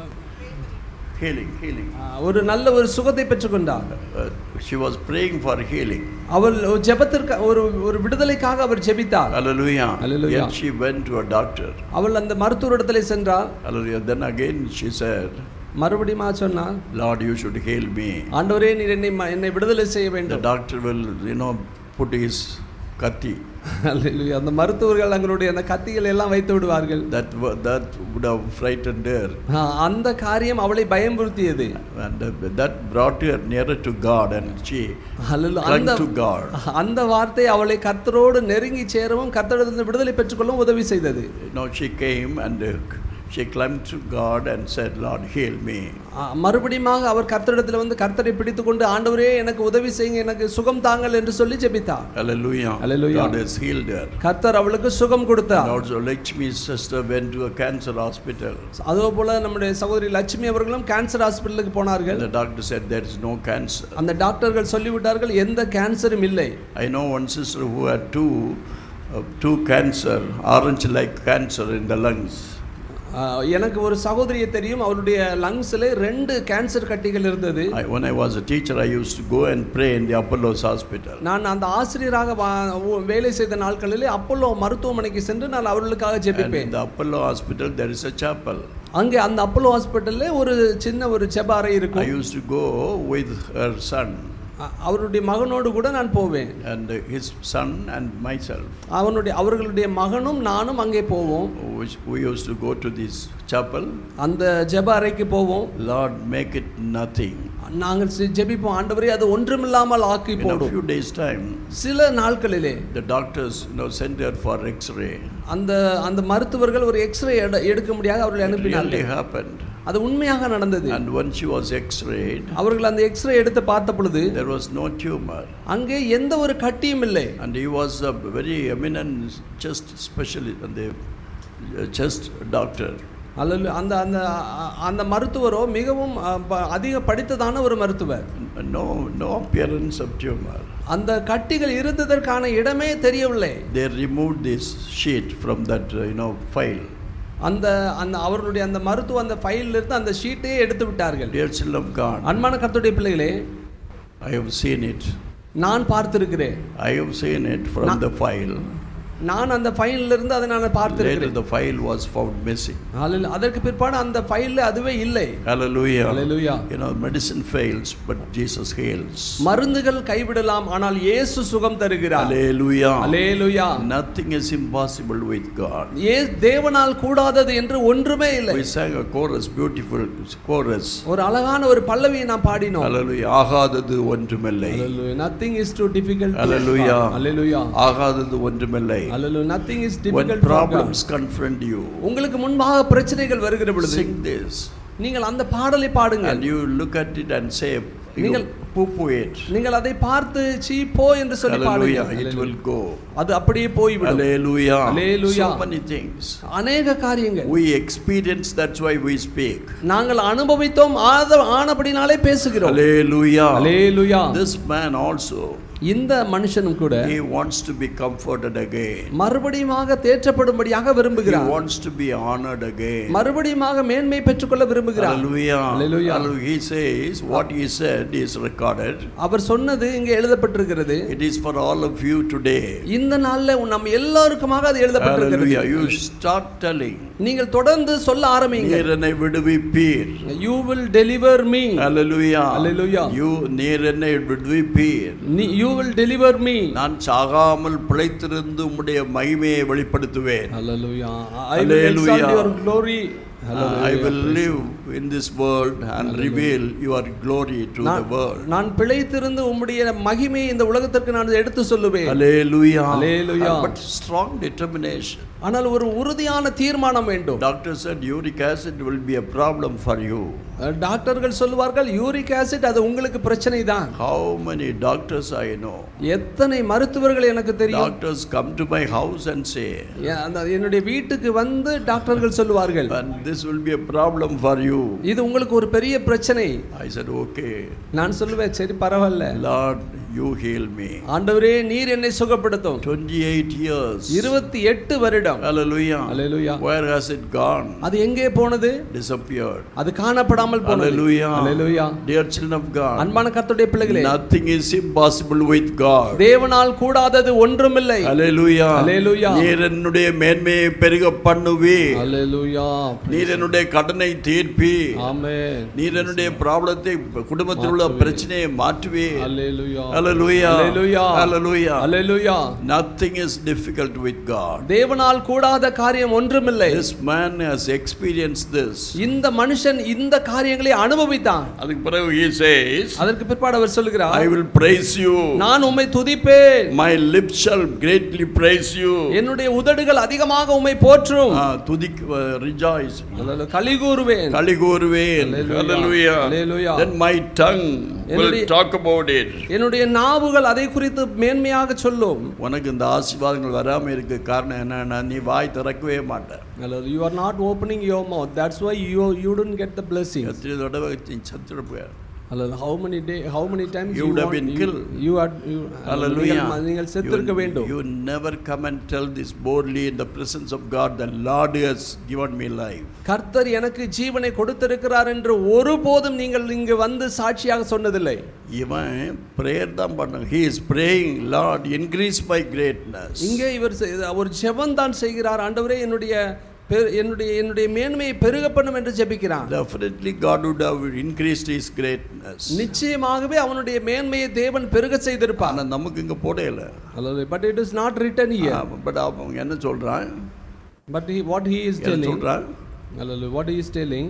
Healing, healing. ஒரு நல்ல ஒரு சுகத்தை பெற்றுக்கொண்டார் Uh, she was praying for healing. அவள் ஒரு ஜெபத்திற்கு ஒரு ஒரு விடுதலைக்காக அவர் ஜெபித்தார் Hallelujah. Hallelujah. Yet she went to a doctor. அவள் அந்த மருத்துவரிடத்திலே சென்றால் Hallelujah. Then again she said, மறுபடியும் சொன்னார் Lord, you should heal me. ஆண்டவரே நீர் என்னை ம- என்னை விடுதலை செய்ய The வேண்டும் doctor will, you know, put his kati. அல்லேலூயா. அந்த மருத்துவர்கள் தங்களுடைய அந்த கத்திகள் எல்லாம் வைத்து விடுவார்கள் That, wa- that would have frightened her. ஆ, அந்த காரியம் அவளை பயமுறுத்தியது And uh, that brought her nearer to God and she hallelujah. clung அந்த to God. அந்த வார்த்தை அவளை கர்த்தரோடு நெருங்கி சேரவும் கர்த்தரிடத்திலிருந்து விடுதலை பெற்றுக்கொள்ளவும் உதவி செய்தது You know, she came and uh, she clung to God and said, Lord, heal me. ஆ, மறுபடியுமாக அவர் கர்த்தரிடத்தில் வந்து கர்த்தரை பிடித்துக்கொண்டு ஆண்டவரே எனக்கு உதவி செய்யுங்க எனக்கு சுகம் தாங்கள் என்று சொல்லி ஜெபித்தார் Hallelujah. Hallelujah. God has healed her. கர்த்தர் அவளுக்கு சுகம் And கொடுத்தார் also Lakshmi's sister went to a cancer hospital. அதே போல நம்முடைய சகோதரி லட்சுமி அவர்களும் கேன்சர் ஹாஸ்பிட்டலுக்கு போனார்கள் And the doctor said there is no cancer. அந்த டாக்டர்கள் சொல்லிவிட்டார்கள் எந்த கேன்சரும் இல்லை I know one sister who had two, uh, two cancer, orange-like cancer in the lungs. ஆ, எனக்கு ஒரு சகோதரியை தெரியும் அவருடைய லங்ஸில் ரெண்டு கேன்சர் கட்டிகள் இருந்தது I, when I was a teacher, I used to go and pray in the Apollo's hospital. நான் அந்த ஆசிரியராக வா- ஊ- வேலை செய்த நாட்களிலே அப்போலோ மருத்துவமனைக்கு சென்று நான் அவர்களுக்காக And ஜெபிப்பேன் in the Apollo hospital, there is a chapel. அங்கே அந்த அப்போலோ ஹாஸ்பிட்டல்ல ஒரு சின்ன ஒரு செப அறை I இருக்கும் used to go with her son அ- அவருடைய மகனோடு கூட நான் போவேன் and his son and myself. அவனுடைய அவர்களுடைய மகனும் நானும் அங்கே போவோம் Which we used to go to this chapel. அந்த ஜெப அறைக்கு போவோம் Lord, make it nothing. நாங்கள் சி- ஜெபிப்போம் ஆண்டவரே அது ஒன்றுமில்லாமல் ஆக்கி In a போடும் few days' time, சில நாட்களிலே the doctors, you know, sent her for X-ray. அந்த அந்த மருத்துவர்கள் ஒரு எக்ஸ்ரே எடுக்க முடியாத அவர்களை It really அனுப்பினார்கள் happened. அது உண்மையாக நடந்தது And when she was X-rayed, அவர்கள் அந்த எக்ஸ்ரே எடுத்து பார்த்த பொழுது there was no tumor. அங்கே எந்த ஒரு கட்டியும் இல்லை And he was a very eminent chest specialist, and the uh, chest doctor. அல்லது அந்த அந்த அ- அந்த மருத்துவரோ மிகவும் அ, ப- அதிக படித்ததான ஒரு மருத்துவர் No, no appearance of tumor. அந்த கட்டிகள் இருந்ததற்கான இடமே தெரியவில்லை They removed this sheet from that, uh, you know, file. அந்த அந்த அவர்களுடைய அந்த மருத்துவ அந்த ஃபைலில் இருந்து அந்த ஷீட்டையே எடுத்து விட்டார்கள் Dear children of God, அன்பான கர்த்தருடைய பிள்ளைகளே I have seen it. நான் பார்த்திருக்கிறேன் I have seen it from Na- the file. நான் அந்த ஃபைல்ல இருந்து அதை நான் Later பார்த்திருக்கிறேன் the file was found missing. Hallelujah. அதற்கு பிற்பாடு அந்த ஃபைல்ல அதுவே இல்லை Hallelujah. Hallelujah. You know, medicine fails, but Jesus heals. மருந்துகள் கைவிடலாம் ஆனால் இயேசு சுகம் தருகிறார் Hallelujah. Hallelujah Nothing is impossible with God. ஏ தேவனால் கூடாதது என்று ஒன்றுமே இல்லை We sang a chorus, beautiful chorus. ஒரு அழகான ஒரு பல்லவியை நாம் பாடினோம் Hallelujah. ஆகாதது ஒன்றுமில்லை. Nothing is too difficult Hallelujah. அல்லேலூயா ஆகாதது ஒன்றுமில்லை. அல்லேலூயா nothing is When difficult problems confront you, உங்களுக்கு முன்பாக பிரச்சனைகள் வருகிற பொழுது sing this. நீங்கள் அந்த பாடலை பாடுங்கள் And you look at it and say, you நீங்கள்- poo-poo it. நீங்கள் அதை பார்த்து சீ போ என்று சொல்லி Hallelujah. பாடுங்கள் It will go. அது அப்படியே போய்விடும் Hallelujah. Hallelujah. So many things. அநேக காரியங்கள் We experience, that's why we speak. நாங்கள் அனுபவித்தோம் ஆத- ஆனபடினாலே பேசுகிறோம் Hallelujah. Hallelujah This man also, இந்த மனுஷனும் கூட he wants to be comforted again. மறுபடியுமாக தேற்றப்படும்படியாக He விரும்புகிறார் wants to be honored again. மறுபடியுமாக மேன்மை பெற்றுக்கொள்ள விரும்புகிறார் Hallelujah. Hallelujah. Hallelujah. He says, what he said is recorded. அவர் சொன்னது இங்கே எழுதப்பட்டிருக்கிறது It is for all of you today. இந்த நாள்ல நம்ம எல்லாருக்குமாக அது எழுதப்பட்டிருக்கிறது Hallelujah. You start telling. நீங்கள் தொடர்ந்து சொல்ல ஆரம்பிங்க நீர் என்னை விடுவிப்பீர் you will deliver me Hallelujah. Hallelujah. You நீர் என்னை விடுவிப்பீர் யூ வில் டெலிவர் மீ நான் சாகாமல் பிழைத்திருந்து உம்முடைய மகிமையை வெளிப்படுத்துவேன் Hallelujah. I will exalt Hallelujah. your glory. I will live in this world and reveal your glory to the நான் world. நான் பிழைத்திருந்து உம்முடைய மகிமையை இந்த உலகத்திற்கு நான் எடுத்து சொல்லுவேன் Hallelujah. Hallelujah. But strong determination. ஆனால் ஒரு உறுதியான தீர்மானம் வேண்டும் Doctor said uric acid will be a problem for you. டாக்டர்கள் சொல்லுவார்கள் யூரிக் ஆசிட் அது உங்களுக்கு பிரச்சனை தான் How many doctors I know? எத்தனை மருத்துவர்கள் எனக்கு தெரியும் Doctors come to my house and say, எ- அந்த என்னுடைய வீட்டுக்கு வந்து டாக்டர்கள் சொல்லுவார்கள் and this will be a problem for you. இது உங்களுக்கு ஒரு பெரிய பிரச்சனை I said, okay, நான் சொல்லுவேன் சரி பரவாயில்ல Lord, you heal me. ஆண்டவரே நீர் என்னை சுகப்படுத்தும் 28 years. இருபத்தி எட்டு வருடம் Hallelujah. Hallelujah. Where has it gone? அது எங்கே போனது Disappeared. அது காணப்படாமல் போனது Hallelujah. Hallelujah. Dear children of God, அன்பான கர்த்தருடைய பிள்ளைகளே nothing is impossible with God. தேவனால் கூடாதது ஒன்றுமில்லை Hallelujah. Hallelujah. நீர் என்னுடைய மேன்மையை பெருக பண்ணுவி அல்லேலூயா நீர் என்னுடைய கடனை தீர்ப்பி ஆமென் நீர் என்னுடைய ப்ராப்ளத்தை குடும்பத்தில் உள்ள பிரச்சனையை மாற்றுவி அல்லேலூயா Hallelujah. Hallelujah. Hallelujah. Hallelujah Nothing is difficult with God. தேவனால் கூடாத காரியம் ஒன்றுமில்லை This man has experienced this. இந்த மனுஷன் இந்த காரியங்களை அனுபவித்தான் அதுக்கு பிறகு he says, அதற்கு பிற்பாடு அவர் I சொல்லுகிறார் will praise you. நான் உம்மை துதிப்பேன் My lips shall greatly praise you. என்னுடைய உதடுகள் அதிகமாக உம்மை போற்றும் Ah, துதிக் rejoice. Hallelujah. கலிகூறுவேன் கலிகூறுவேன். Hallelujah. Hallelujah. Hallelujah. Then my tongue will என்னுடைய- talk about it. என்னுடைய நாவுகள் அதை குறித்து மேன்மையாக சொல்லும் உனக்கு இந்த ஆசீர்வாதங்கள் வராம இருக்க காரணம் என்னன்னா நீ வாய் திறக்கவே மாட்ட you are not opening your mouth that's why you you don't get the blessing எத்தனை தடவை நீ சத்துருப்ப அல்லது how many day how many times You would have been killed. You are Hallelujah. நீங்கள் செத்திருக்க You, வேண்டும் you never come and tell this boldly in the presence of God, the Lord has given me life. கர்த்தர் எனக்கு ஜீவனை கொடுத்திருக்கிறார் என்று ஒருபோதும் நீங்கள் இங்கு வந்து சாட்சியாக சொன்னதில்லை இவன் ப்ரேயர் தான் பண்ண he is praying lord increase my greatness இங்கே இவர் செ- ஒரு ஜெபம் தான் செய்கிறார் ஆண்டவரே என்னுடைய பெ- என்னுடைய என்னுடைய மேன்மையை பெருக பண்ணும் என்று ஜெபிக்கிறான் definitely God would have increased his greatness நிச்சயமாகவே அவனுடைய மேன்மையை தேவன் பெருக செய்திருப்பான் ஆனா நமக்கு இங்க போடையில அல்லது but it is not written here but அவன் என்ன சொல்றான் பட் வாட் ஹி இஸ் என்ன டெல்லிங் சொல்றான் அல்லது வாட் ஹி இஸ் டெல்லிங்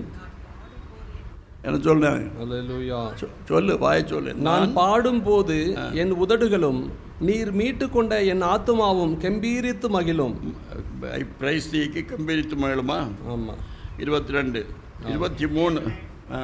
என்ன சொல்றேன் அல்லேலூயா சொ- சொல்லு வாய சொல்லு நான் பாடும்போது என் உதடுகளும் நீர் மீட்டுக்கொண்ட என் ஆத்துமாவும் கெம்பீரித்து மகிழும் ஐ பிரைஸ் தீக்கு கம்பீரித்து மகிழுமா ஆமா இருபத்தி ரெண்டு இருபத்தி மூணு ஆ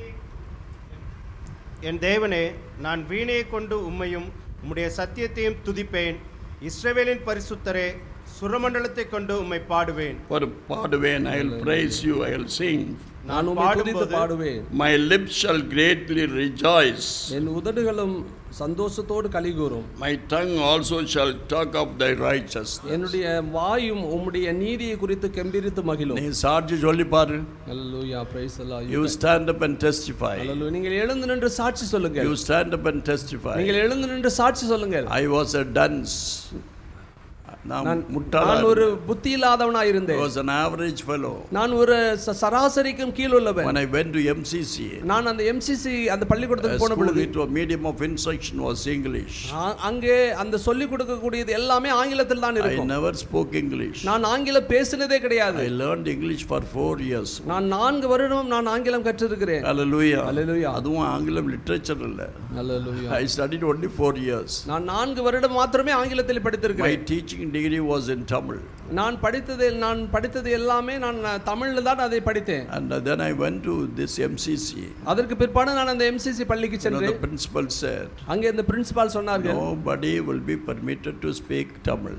என் தேவனே நான் வீணையை கொண்டு உம்மையும் உம்முடைய சத்தியத்தையும் துதிப்பேன் இஸ்ரவேலின் பரிசுத்தரே சுரமண்டலத்தை கொண்டு உம்மை பாடுவேன் ஒரு பாடுவேன் I will praise you I will sing நான் உம்மை துதித்து பாடும்போது பாடுவேன் my lips shall greatly rejoice என் உதடுகளும் சந்தோஷத்தோடு கலிகூறும் my tongue also shall talk of thy riches என்னுடைய வாயும் உம்முடைய நீதியை குறித்து கெம்பீரித்து மகிழும் நீ சாட்சி சொல்லி பாரு அல்லேலூயா பிரைஸ் அல்லாஹ் you stand up and testify அல்லேலூயா நீங்கள் எழுந்து நின்று சாட்சி சொல்லுங்கள் you stand up and testify நீங்கள் எழுந்து நின்று சாட்சி சொல்லுங்கள் ஐ வாஸ் அ டன்ஸ் நான் நான் முட்டாளா நான் ஒரு புத்தி இல்லாதவனா I இருந்தேன் was an average fellow. நான் ஒரு ச- சராசரிக்கும் கீழ் உள்ளவன் When I went to MCC, நான் அந்த எம்சிசி அந்த a பள்ளிக்கூடத்துக்கு போன school பொழுது it was medium of instruction was English. ஆ- அங்கே அந்த சொல்லிக் கொடுக்கக்கூடியது எல்லாமே ஆங்கிலத்தில் தான் I இருக்கும் never spoke English. நான் ஆங்கிலம் பேசினதே கிடையாது I learned English for four years. நான் நான்கு வருடம் நான் ஆங்கிலம் கற்றிருக்கிறேன் Hallelujah. Hallelujah. அதுவும் ஆங்கிலம் லிட்ரேச்சர் இல்ல Hallelujah. I studied only four years. நான் நான்கு வருடம் மாத்திரமே ஆங்கிலத்தில் My படித்திருக்கிறேன் teaching degree was in Tamil. நான் படித்தது நான் படித்தது எல்லாமே நான் தமிழ்ல தான் அதை படித்தேன் And then I went to this MCC. அதற்கு பிற்பாடு நான் அந்த எம்சிசி பள்ளிக்கு You know, சென்று the principal said, அங்கே இந்த பிரின்சிபால் சொன்னார்கள் nobody will be permitted to speak Tamil.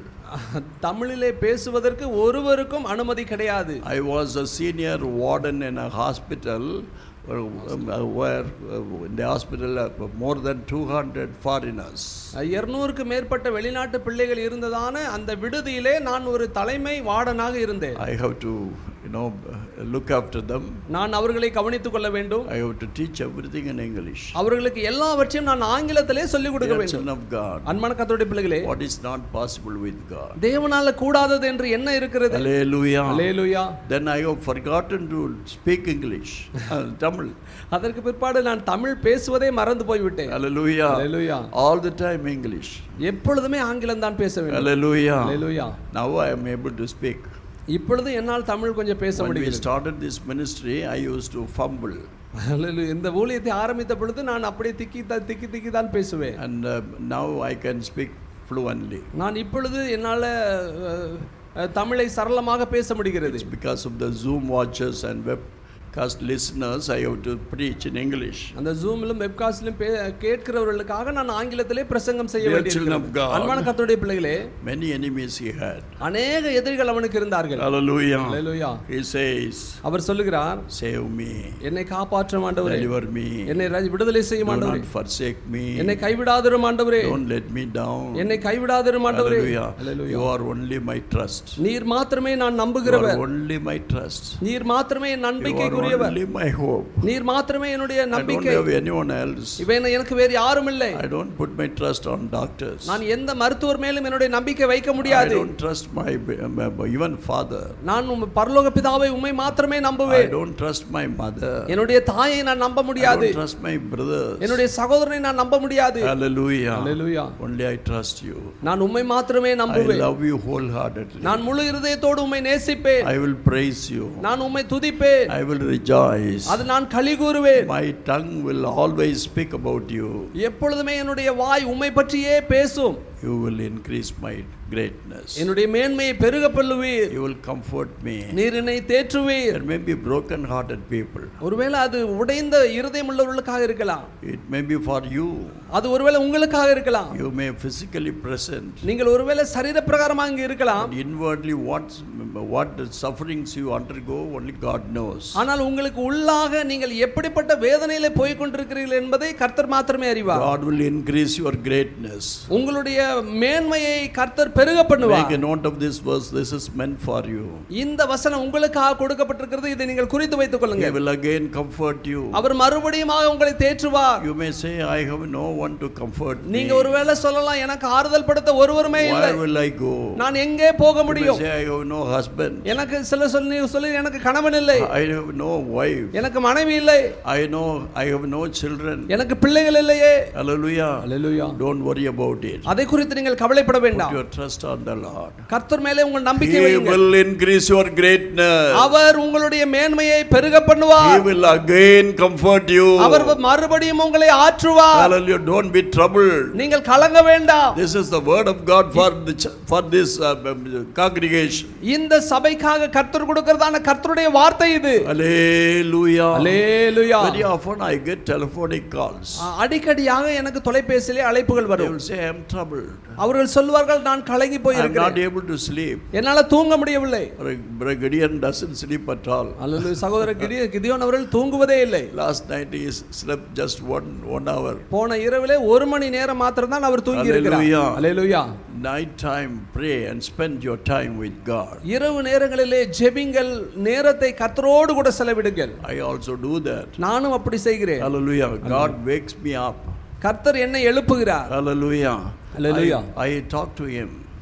தமிழிலே பேசுவதற்கு ஒருவருக்கும் அனுமதி கிடையாது I was a senior warden in a hospital uh, uh, where uh, in the hospital uh, more than 200 foreigners. இருநூறுக்கு மேற்பட்ட வெளிநாட்டு பிள்ளைகள் இருந்ததான அந்த விடுதியிலே நான் ஒரு தலைமை வார்டனாக இருந்தேன் I have to, you know, uh, look after them. நான் அவர்களை கவனித்துக் கொள்ள வேண்டும் I have to teach everything in English. அவர்களுக்கு எல்லாவற்றையும் நான் ஆங்கிலத்திலே சொல்லிக் கொடுக்க Dear வேண்டும் children of God, அன்பான கத்தோடைய பிள்ளைகளே what is not possible with God? தேவனால கூடாதது என்று என்ன இருக்கிறது Hallelujah. Hallelujah Then I have forgotten to speak English, uh, Tamil. அதற்கு பிற்பாடு நான் தமிழ் பேசுவதே மறந்து போய்விட்டேன் Hallelujah. Hallelujah All the time English. எப்பொழுதுமே ஆங்கிலம் தான் பேச வேண்டும் Hallelujah. Hallelujah Now I am able to speak. இப்பொழுது என்னால் தமிழ் கொஞ்சம் பேச When we முடிகிறது started this ministry, I used to fumble. அல்லேலூயா. இந்த ஊழியத்தை ஆரம்பித்த பொழுது நான் அப்படியே திக்கி த- திக்கி திக்கி தான் பேசுவேன் And uh, now I can speak fluently. நான் இப்பொழுது என்னால் அஹ், அஹ், தமிழை சரளமாக பேச முடிகிறது It's because of the Zoom watchers and webcast listeners, I have to preach in English. அந்த ஜூமிலும் வெப்காஸ்டிலும் கேட்கிறவர்களுக்காக நான் ஆங்கிலத்திலே பிரசங்கம் செய்ய Dear children of வேண்டியிருக்கிறது God. அன்பான கர்த்தருடைய பிள்ளைகளே Many enemies he had. அநேக எதிரிகள் அவனுக்கு இருந்தார்கள் Hallelujah. அல்லேலூயா He says, அவர் சொல்லுகிறார் Save me, என்னை காப்பாற்றும் ஆண்டவரே deliver me, என்னை ராஜ்- விடுதலை செய்யும் do ஆண்டவரே not forsake me, என்னை கைவிடாதிரும் ஆண்டவரே don't let me down. என்னை கைவிடாதிரும் ஆண்டவரே Hallelujah. Hallelujah. You are only my trust. நீர் மாத்திரமே நான் You are நம்புகிறவர் only my trust. நீர் மாத்திரமே என் You are நம்பிக்கைக்குரியவர் only my hope. நீர் மாத்திரமே என்னுடைய I don't நம்பிக்கை have anyone else. இவன் எனக்கு வேறு யாரும் இல்லை I don't put my trust on doctors. நான் எந்த மருத்துவர் மேலும் என்னுடைய நம்பிக்கை வைக்க I முடியாது don't trust my my- even father. நான் உம் பரலோக பிதாவை உம்மை மாத்திரமே I நம்புவேன் don't trust my mother. என்னுடைய தாயை நான் நம்ப I முடியாது don't trust my brothers. என்னுடைய சகோதரனை நான் நம்ப முடியாது Hallelujah. Hallelujah. Only I trust you. நான் உம்மை மாத்திரமே I நம்புவேன் love you wholeheartedly. நான் முழு இருதயத்தோடு உம்மை நேசிப்பேன் I will praise you. நான் உம்மை துதிப்பேன் I will rejoice. அது நான் களி கூறுவேன் My tongue will always speak about you. எப்பொழுதுமே என்னுடைய வாய் உம்மை பற்றியே பேசும் You will increase my greatness. என்னுடைய மேன்மையை பெருக பண்ணுவீர் You will comfort me. நீர் என்னை தேற்றுவீர் There may be broken hearted people. ஒருவேளை அது உடைந்த இருதயம் உள்ளவர்களுக்காக இருக்கலாம் It may be for you. அது ஒருவேளை உங்களுக்காக இருக்கலாம் You may physically present. நீங்கள் ஒருவேளை சரீர பிரகாரமாக இங்கு இருக்கலாம் But inwardly, what, what the sufferings you undergo, only God knows. ஆனால் உங்களுக்கு உள்ளாக நீங்கள் எப்படிப்பட்ட வேதனையில போய் கொண்டிருக்கிறீர்கள் என்பதை கர்த்தர் மாத்திரமே அறிவார் God will increase your greatness. உங்களுடைய மேன்மையை கர்த்தர் பெருக பண்ணுவார் Make a note of this verse. This is meant for you. இந்த வசனம் உங்களுக்காக கொடுக்கப்பட்டிருக்கிறது இதை நீங்கள் குறித்து வைத்துக் He கொள்ளுங்க will again comfort you. அவர் மறுபடியுமாக உங்களை தேற்றுவார் You may say, I have no one to comfort me. நீங்க ஒருவேளை சொல்லலாம் எனக்கு ஆறுதல் படுத்த ஒருவருமே இல்லை Where will I go? நான் எங்கே போக You may முடியும் say, I have no husband. எனக்கு சில சொல்லி சொல்லி எனக்கு கணவன் இல்லை I have no wife. எனக்கு மனைவி இல்லை I know I have no children. எனக்கு பிள்ளைகள் இல்லையே Hallelujah. Hallelujah Don't worry about it. அதை குறித்து நீங்கள் கவலைப்பட Put வேண்டாம் your trust on the Lord. கர்த்தர் மேலே உங்கள் நம்பிக்கை He வையுங்கள் will increase your greatness. அவர் உங்களுடைய மேன்மையை பெருக He பண்ணுவார் will again comfort you. அவர் மறுபடியும் உங்களை ஆற்றுவார் Hallelujah. Don't be troubled. நீங்கள் கலங்க வேண்டாம் This is the word of God for the ch- for this uh, um, congregation. இந்த சபைக்காக கர்த்தர் கொடுக்கிறதான கர்த்தருடைய வார்த்தை இது Hallelujah. Hallelujah Very often I get telephonic calls. அடிக்கடியாக எனக்கு தொலைபேசியிலே அழைப்புகள் They வரும் will say, I'm troubled. அவர்கள் சொல்வார்கள் நான் கலங்கி I'm not போயிருக்கிறேன் able to sleep. என்னால தூங்க முடியவில்லை Brother Gideon doesn't sleep at all. அல்லது சகோதரர் கிடிய கிதியோன் அவர்கள் தூங்குவதே இல்லை Last night he slept just one one hour. போன இரவிலே ஒரு மணி நேரம் மாத்திரம் தான் அவர் தூங்கி இருக்கிறார் Hallelujah. Hallelujah Night time, pray and spend your time with God. இரவு நேரங்களிலே ஜெபிங்கள் நேரத்தை கர்த்தரோடு கூட செலவிடுங்கள் I also do that. நானும் அப்படி செய்கிறேன் Hallelujah. God wakes me up. கர்த்தர் என்னை எழுப்புகிறார் Hallelujah. Hallelujah. I, I talk to him.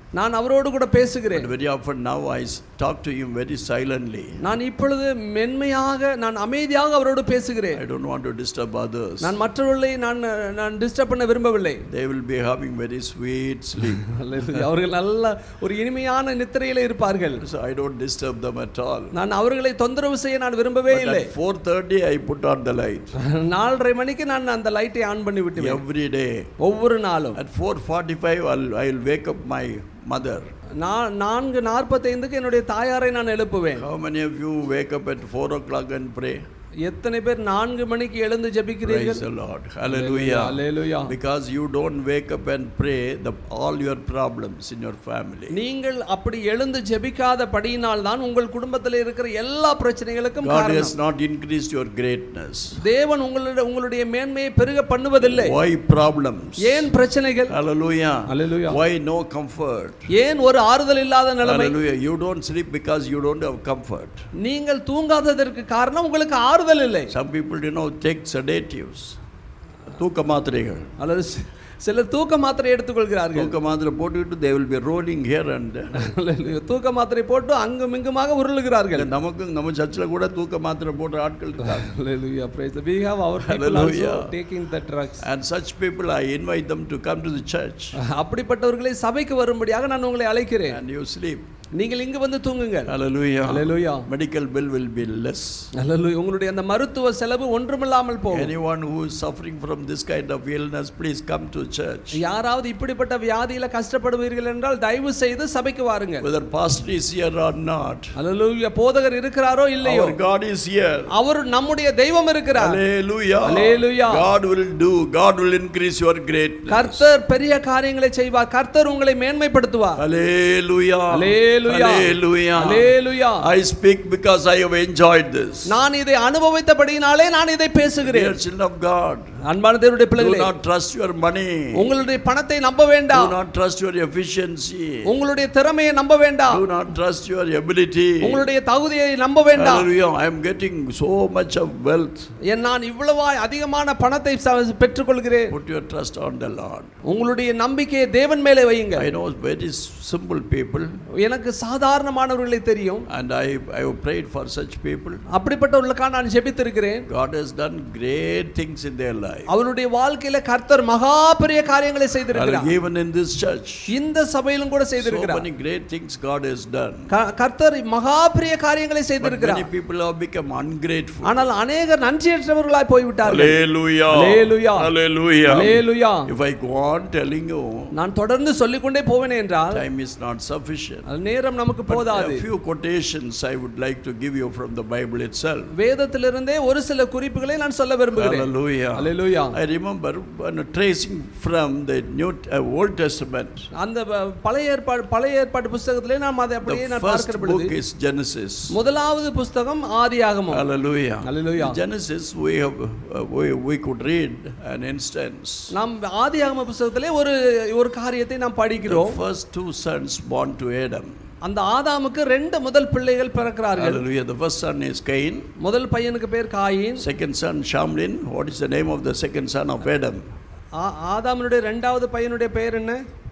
நான் அவரோடு கூட பேசுகிறேன் But very often now I s- talk to him very silently. நான் இப்பொழுது மென்மையாக நான் அமைதியாக அவரோடு பேசுகிறேன் I don't want to disturb others. நான் மற்றவர்களை நான் நான் டிஸ்டர்ப் பண்ண விரும்பவில்லை They will be having very sweet sleep. Hallelujah. அவர்கள் நல்ல ஒரு இனிமையான நித்திரையில இருப்பார்கள் So I don't disturb them at all. நான் அவர்களை தொந்தரவு செய்ய நான் விரும்பவே But இல்லை at 4.30 I put on the light. நாலரை மணிக்கு நான் அந்த லைட்டை ஆன் பண்ணி விட்டுவேன் Every day. ஒவ்வொரு நாளும் At 4.45 I'll, I'll wake up my mother. நான் நான்கு நாற்பத்தைந்துக்கு என்னுடைய தாயாரை நான் எழுப்புவேன் How many of you wake up at 4 o'clock and pray? எத்தனை பேர் நான்கு மணிக்கு எழுந்து Praise ஜெபிக்கிறீர்கள் the Lord. Hallelujah. Hallelujah. Because you don't wake up and pray the, all your problems in your family. நீங்கள் அப்படி எழுந்து ஜெபிக்காத படியினால் தான் உங்கள் குடும்பத்தில் இருக்கிற எல்லா பிரச்சனைகளுக்கும் God காரணம் has not increased your greatness. தேவன் உங்களுடைய உங்களுடைய மேன்மையை பெருக பண்ணுவதில்லை Why problems? ஏன் பிரச்சனைகள் Hallelujah. Hallelujah. Why no comfort? ஏன் ஒரு ஆறுதல் இல்லாத நிலைமை Hallelujah. You don't sleep because you don't have comfort. நீங்கள் தூங்காததற்கு காரணம் உங்களுக்கு ஆறுதல் இல்லை Some people, you know, take sedatives. தூக்க மாத்திரைகள் அல்லது சி- சிலர் தூக்க மாத்திரை எடுத்துக்கொள்கிறார்கள் தூக்க மாத்திரை போட்டுக்கிட்டு they will be rolling here and Hallelujah. தூக்க மாத்திரை போட்டு அங்கும் இங்குமாக உருளுகிறார்கள் நமக்கு நம்ம சர்ச்சில் கூட தூக்க மாத்திரை போடுற ஆட்கள் இருக்காங்க Hallelujah. Praise the- We have our people Hallelujah. also taking the drugs. And such people, I invite them to come to the church அப்படிப்பட்டவர்களை சபைக்கு வரும்படியாக நான் உங்களை அழைக்கிறேன் and you sleep. நீங்கள் இங்கு வந்து தூங்குங்கள் Hallelujah. Hallelujah. Medical bill will be less. Hallelujah. உங்களுடைய அந்த மருத்துவ செலவு ஒன்றுமில்லாமல் போகும் Anyone who is suffering from this kind of illness, please come to church. யாராவது இப்படிப்பட்ட வியாதியில கஷ்டப்படுவீர்கள் என்றால் தயவு செய்து சபைக்கு வாருங்கள் Whether pastor is here or not, Hallelujah. போதகர் இருக்கிறாரோ இல்லையோ our God is here. அவர் நம்முடைய தெய்வம் இருக்கிறார் Hallelujah. Hallelujah. God will do. God will increase your greatness. கர்த்தர் பெரிய காரியங்களை செய்வார் கர்த்தர் உங்களை மேன்மைப்படுத்துவார் Hallelujah. Hallelujah. Hallelujah. Hallelujah. I speak because I have enjoyed this. நான் இதை அனுபவித்தபடியினாலே நான் இதை பேசுகிறேன் Dear children of God, அன்பான தேவனுடைய do பிள்ளைகளே not trust your money. உங்களுடைய பணத்தை நம்ப Do வேண்டாம் not trust your efficiency. உங்களுடைய திறமையை நம்ப வேண்டாம் Do not trust your ability. உங்களுடைய தகுதியை நம்ப வேண்டாம் Hallelujah. I am getting so much of wealth. என் நான் இவ்வளவா அதிகமான பணத்தை ச- பெற்றுக்கொள்கிறேன் Put your trust on the Lord. உங்களுடைய நம்பிக்கையை தேவன் மேலே வையுங்க I know very simple people எனக்கு சாதாரணமானவர்களை தெரியும் and I, I have prayed for such people. அப்படிப்பட்டவர்களுக்காக நான் ஜெபித்திருக்கிறேன் God has done great things in their life. அவருடைய வாழ்க்கையில கர்த்தர் மகா பெரிய காரியங்களை Hallelujah. செய்திருக்கிறார் Even in this church, இந்த சபையிலும் கூட so செய்திருக்கிறார் many great things God has done. க- கர்த்தர் மகா பெரிய காரியங்களை But செய்திருக்கிறார் many people have become ungrateful. ஆனால் அநேகர் நன்றியற்றவர்களாய் போய்விட்டார்கள் Hallelujah. Hallelujah. Hallelujah. Hallelujah. If I go on telling you, நான் தொடர்ந்து சொல்லிக்கொண்டே போவேன் என்றால் time is not sufficient. அது நேரம் நமக்கு But போதாது a few quotations I would like to give you from the Bible itself. வேதத்திலிருந்தே ஒரு சில குறிப்புகளை நான் சொல்ல விரும்புகிறேன் Hallelujah. Hallelujah. I remember when tracing from the New uh, Old Testament. அந்த ப- பழைய ஏற்பாடு பழைய ஏற்பாட்டு புஸ்தகத்திலே நாம் அதை அப்படியே The நான் first பார்க்கிற book பொழுது is Genesis. முதலாவது புஸ்தகம் ஆதியாகமம் Hallelujah. Hallelujah. In Genesis, we have uh, we, we could read an instance. நாம் ஆதியாகம புஸ்தகத்திலே ஒரு ஒரு காரியத்தை நாம் The படிக்கிறோம் first two sons born to Adam. அந்த ஆதாமுக்கு ரெண்டு முதல் பிள்ளைகள் பிறக்கிறார்கள் Hallelujah. The first son is Cain. முதல் பையனுக்கு பேர் Cain Second son Shamlin. What is the name of the second son of Adam? ஆ- ஆதாமினுடைய ரெண்டாவது பையனுடைய பெயர் என்ன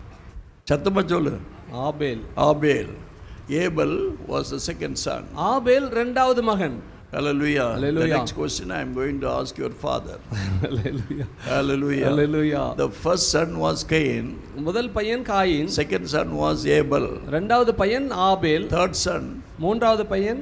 சத்தமா சொல்லு ஆபேல் Abel. Abel was the second son. ஆபேல் ரெண்டாவது மகன் Hallelujah. The Hallelujah. next question I am going to ask your father. Hallelujah. Hallelujah. Hallelujah. The first son was Cain. முதல் பையன் Cain Second son was Abel. ரெண்டாவது பையன் ஆபேல் Third son, மூன்றாவது பையன்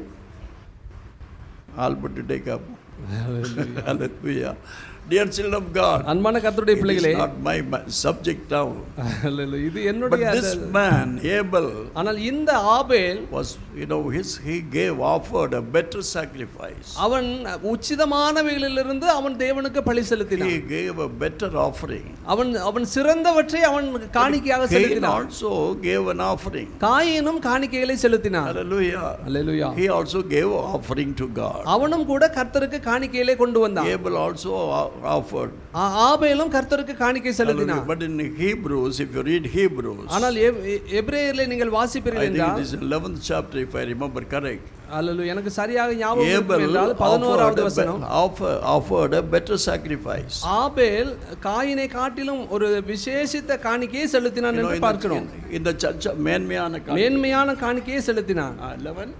I'll put to take up. Hallelujah. Dear children of God, அன்பான கர்த்தருடைய it பிள்ளைகளே is not my ma- subject now. Hallelujah. இது But என்னுடைய this அந்த- man, Abel, ஆனால் இந்த ஆபேல் was, you know, his, he gave, offered a better sacrifice. அவன் உச்சிதமானவைகளிலிருந்து அவன் தேவனுக்கு பழி செலுத்தினான் He gave a better offering. அவன் அவன் சிறந்தவற்றை அவன் காணிக்கையாக Cain செலுத்தினான் also gave an offering. காயினும் காணிக்கைகளை செலுத்தினான் Hallelujah. Hallelujah He also gave offering to God. அவனும் கூட கர்த்தருக்கு காணிக்கையிலே கொண்டு வந்தான் Abel also uh, offered. ஆ- ஆபேலும் கர்த்தருக்கு காணிக்கை செலுத்தினான் But in Hebrews, if you read Hebrews, ஆனால் எப்- எ- எபிரேயரிலே நீங்கள் I வாசிப்பீர்கள் think என்றால் it is 11th chapter, if I remember correct. அல்லது எனக்கு சரியாக ஞாபகம் இருக்கும் Abel என்றால் offered பதினோராவது a, வசனம் be- offer, offered a better sacrifice. ஆபேல் காயினை காட்டிலும் ஒரு விசேஷித்த காணிக்கையை செலுத்தினான் You know, என்று in பார்க்கிறோம் the, in the church, மேன்மையான காணிக்கை. மேன்மையான காணிக்கையை செலுத்தினான் Ah, 11?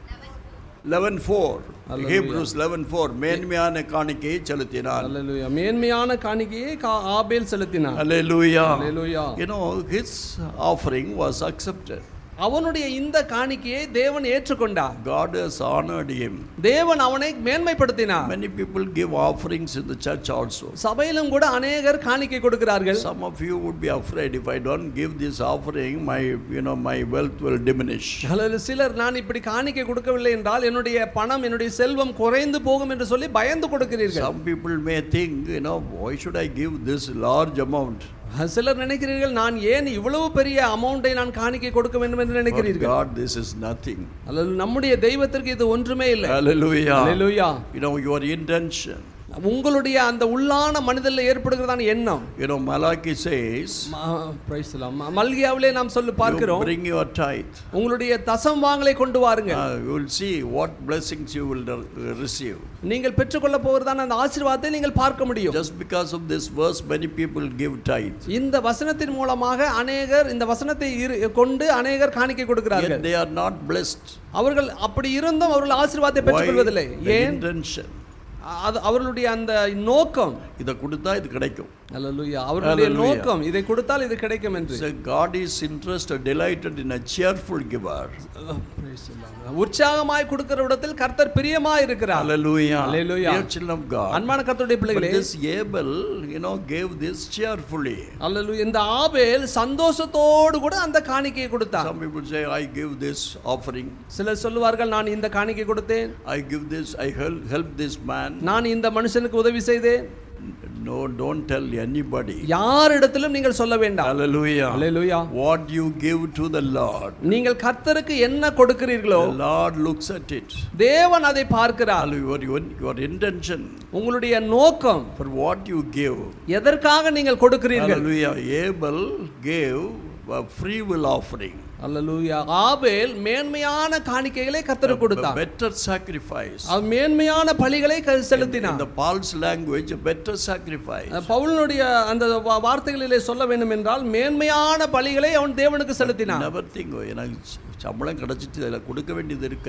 11:4. Hallelujah. Hebrews 11:4 மேன்மையான காணிக்கையை செலுத்தினார் அல்லேலூயா மேன்மையான காணிக்கையை கா- ஆபேல் செலுத்தினான் Hallelujah. Hallelujah You know, his offering was accepted. அவனுடைய இந்த காணிக்கையை தேவன் ஏற்றுக்கொண்டார் God has honored him. தேவன் அவனை மேன்மைப்படுத்தினார் Many people give offerings in the church also. சபையிலும் கூட அநேகர் காணிக்கை கொடுக்கிறார்கள் Some of you would be afraid if I don't give this offering, my you know my wealth will diminish. அல்லது சிலர் நான் இப்படி காணிக்கை கொடுக்கவில்லை என்றால் என்னுடைய பணம் என்னுடைய செல்வம் குறைந்து போகும் என்று சொல்லி பயந்து கொடுக்கிறீர்கள் Some people may think, you know, why should I give this large amount? சிலர் நினைக்கிறீர்கள் நான் ஏன் இவ்வளவு பெரிய அமௌண்ட்டை நான் காணிக்கை கொடுக்க வேண்டும் என்று For நினைக்கிறீர்கள் God, this is nothing. அல்லது நம்முடைய தெய்வத்திற்கு இது ஒன்றுமே இல்லை Hallelujah. Hallelujah You know, your intention. உங்களுடைய அந்த உள்ளான மனிதனில் ஏற்படுகிறதான எண்ணம் You know, Malachi says, ம- praise the Lord. ம- மல்கியாவிலே நாம் சொல்லி you பார்க்கிறோம் bring your tithe. உங்களுடைய தசம் வாங்கலை கொண்டு வாருங்க Uh, you will see what blessings you will uh, receive. நீங்கள் பெற்றுக்கொள்ள போகிறதான அந்த ஆசீர்வாதத்தை நீங்கள் பார்க்க முடியும் Just because of this verse, many people give tithe. இந்த வசனத்தின் மூலமாக அநேகர் இந்த வசனத்தை இரு- கொண்டு அநேகர் காணிக்கை கொடுக்கிறார்கள் Yet they are not blessed. அவர்கள் அப்படி இருந்தும் அவர்கள் ஆசீர்வாதத்தை பெற்றுக்கொள்வதில்லை The ஏன் intention. அது அவர்களுடைய அந்த நோக்கம் இதை கொடுத்தா இது கிடைக்கும் அல்லேலூயா அவர்களுடைய Hallelujah. நோக்கம் இதை கொடுத்தால் இது கிடைக்கும் என்று So God is interested, delighted in a cheerful giver. Uh, praise the Lord. உற்சாகமாய் கொடுக்கிற இடத்தில் கர்த்தர் பிரியமாய் இருக்கிறார் Hallelujah. Hallelujah. Dear children of God. அன்பான கர்த்தருடைய But பிள்ளைகளே this Abel, you know, gave this cheerfully. அல்லேலூயா இந்த ஆபேல் சந்தோஷத்தோடு கூட அந்த காணிக்கையை கொடுத்தார் Some people say, I give this offering, சிலர் சொல்லுவார்கள் நான் இந்த காணிக்கை கொடுத்தேன் I give this, I help, help this man. நான் இந்த மனுஷனுக்கு உதவி செய்தேன் No, don't tell anybody. யாரிடத்திலும் நீங்கள் சொல்ல வேண்டாம் Hallelujah. Hallelujah What you give to the Lord, நீங்கள் கர்த்தருக்கு என்ன கொடுக்கிறீர்களோ the Lord looks at it. தேவன் அதை பார்க்கிறார் Your, your, your intention உங்களுடைய நோக்கம் for what you give. எதற்காக நீங்கள் கொடுக்கிறீர்கள் Hallelujah. Abel gave a free will offering. அல்லேலூயா ஆபேல் மேன்மையான காணிக்கைகளை கர்த்தருக்கு A கொடுத்தார் better sacrifice. அவர் மேன்மையான பலிகளை க- In செலுத்தினார் the Paul's language, a better sacrifice. பவுலனுடைய அந்த வா- வார்த்தைகளிலே சொல்ல வேண்டும் என்றால் மேன்மையான பலிகளை அவன் தேவனுக்கு செலுத்தினான் Never think, "ஓ, எனக்கு ச- சம்பளம் கிடைச்சிட்டு அதில் கொடுக்க வேண்டியது இருக்க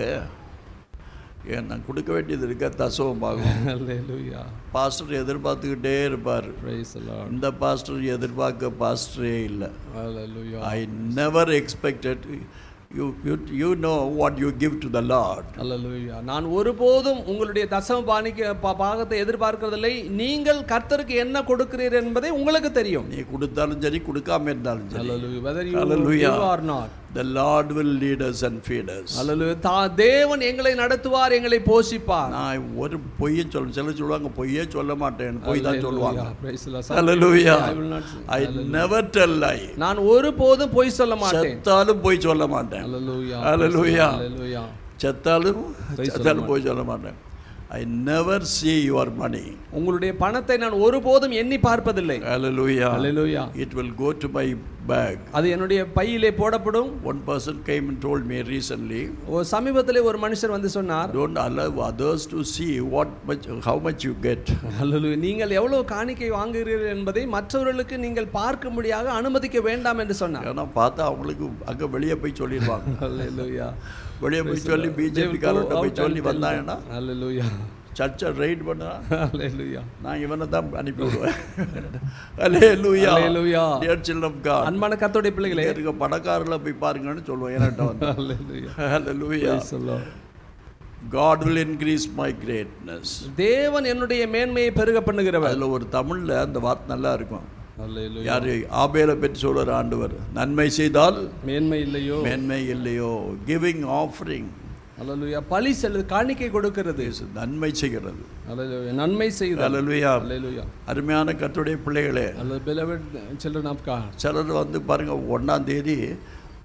ஏன் நான் கொடுக்க வேண்டியது இருக்க தசவமாகும் அல்லேலூயா பாஸ்டர் எதிர்பார்த்துக்கிட்டே இருப்பார் praise the lord இந்த பாஸ்டர் எதிர்பார்க்க பாஸ்டரே இல்லை hallelujah I never expected you you you know what you give to the lord அல்லேலூயா நான் ஒருபோதும் உங்களுடைய தசம பாணிக்க பா- பாகத்தை எதிர்பார்க்கிறதில்லை நீங்கள் கர்த்தருக்கு என்ன கொடுக்கிறீர் என்பதை உங்களுக்கு தெரியும் நீ கொடுத்தாலும் சரி கொடுக்காம இருந்தாலும் சரி Hallelujah. Whether you Hallelujah. give or not. The lord will lead us and feed us Hallelujah. தா- தேவன் எங்களை நடத்துவார் எங்களை போஷிப்பார் நான் ஒரு பொய்யை சொல்ல சிலர் சொல்லுவாங்க பொய்யே சொல்ல மாட்டேன் பொய் தான் சொல்லுவாங்க Hallelujah. Praise the Lord. Hallelujah. I will not say. I never tell lie. நான் ஒருபோதும் பொய் சொல்ல மாட்டேன் செத்தாலும் போய் சொல்ல மாட்டேன் Hallelujah. Hallelujah. Hallelujah. செத்தாலும் பொய் சொல்ல செத்தாலும் போய் சொல்ல மாட்டேன் I never see your money உங்களுடைய பணத்தை நான் ஒருபோதும் எண்ணி பார்ப்பதில்லை Hallelujah. Hallelujah. It will go to my bag. அது என்னுடைய பையிலே போடப்படும் One person came and told me recently, ஒரு சமீபத்திலே ஒரு மனுஷர் வந்து சொன்னார் don't allow others to see what much, how much you get. Hallelujah. நீங்கள் எவ்வளவு காணிக்கை வாங்குகிறீர்கள் என்பதை மற்றவர்களுக்கு நீங்கள் பார்க்கும்படியாக அனுமதிக்க வேண்டாம் என்று சொன்னார் ஏன்னா பார்த்தா அவங்களுக்கு அங்கே வெளியே போய் சொல்லிடுவாங்க Hallelujah. வெளியே போய் சொல்லி They will பிஜேபி go காரர்கிட்ட out போய் and சொல்லி tell them. வந்தாங்கன்னா Hallelujah. சர்ச்சை ரைட் பண்ணா Hallelujah. நான் இவனை தான் அனுப்பி விடுவேன் Hallelujah. Hallelujah. Dear children of God. அன்பான கர்த்தருடைய பிள்ளைகளே இங்க இருக்க பணக்காரர்ல போய் பாருங்கன்னு சொல்லுவேன் என்கிட்ட வந்து Hallelujah. Hallelujah. Praise the Lord. God will increase my greatness. தேவன் என்னுடைய மேன்மையை பெருக பண்ணுகிறவர் அதுல ஒரு தமிழ்ல அந்த வார்த்தை நல்லா இருக்கும் Hallelujah. யாரு ஆபேலை பற்றி சொல்ற ஆண்டவர் நன்மை செய்தால் மேன்மை இல்லையோ மேன்மை இல்லையோ கிவிங் ஆஃபரிங் Hallelujah. பலி செல்லு காணிக்கை கொடுக்கிறது நன்மை செய்கிறது Hallelujah. நன்மை செய்தல் Hallelujah. Hallelujah. அருமையான கர்த்தருடைய பிள்ளைகளே Hallelujah. Beloved children of God. சிலர் வந்து பாருங்க ஒன்றாம் தேதி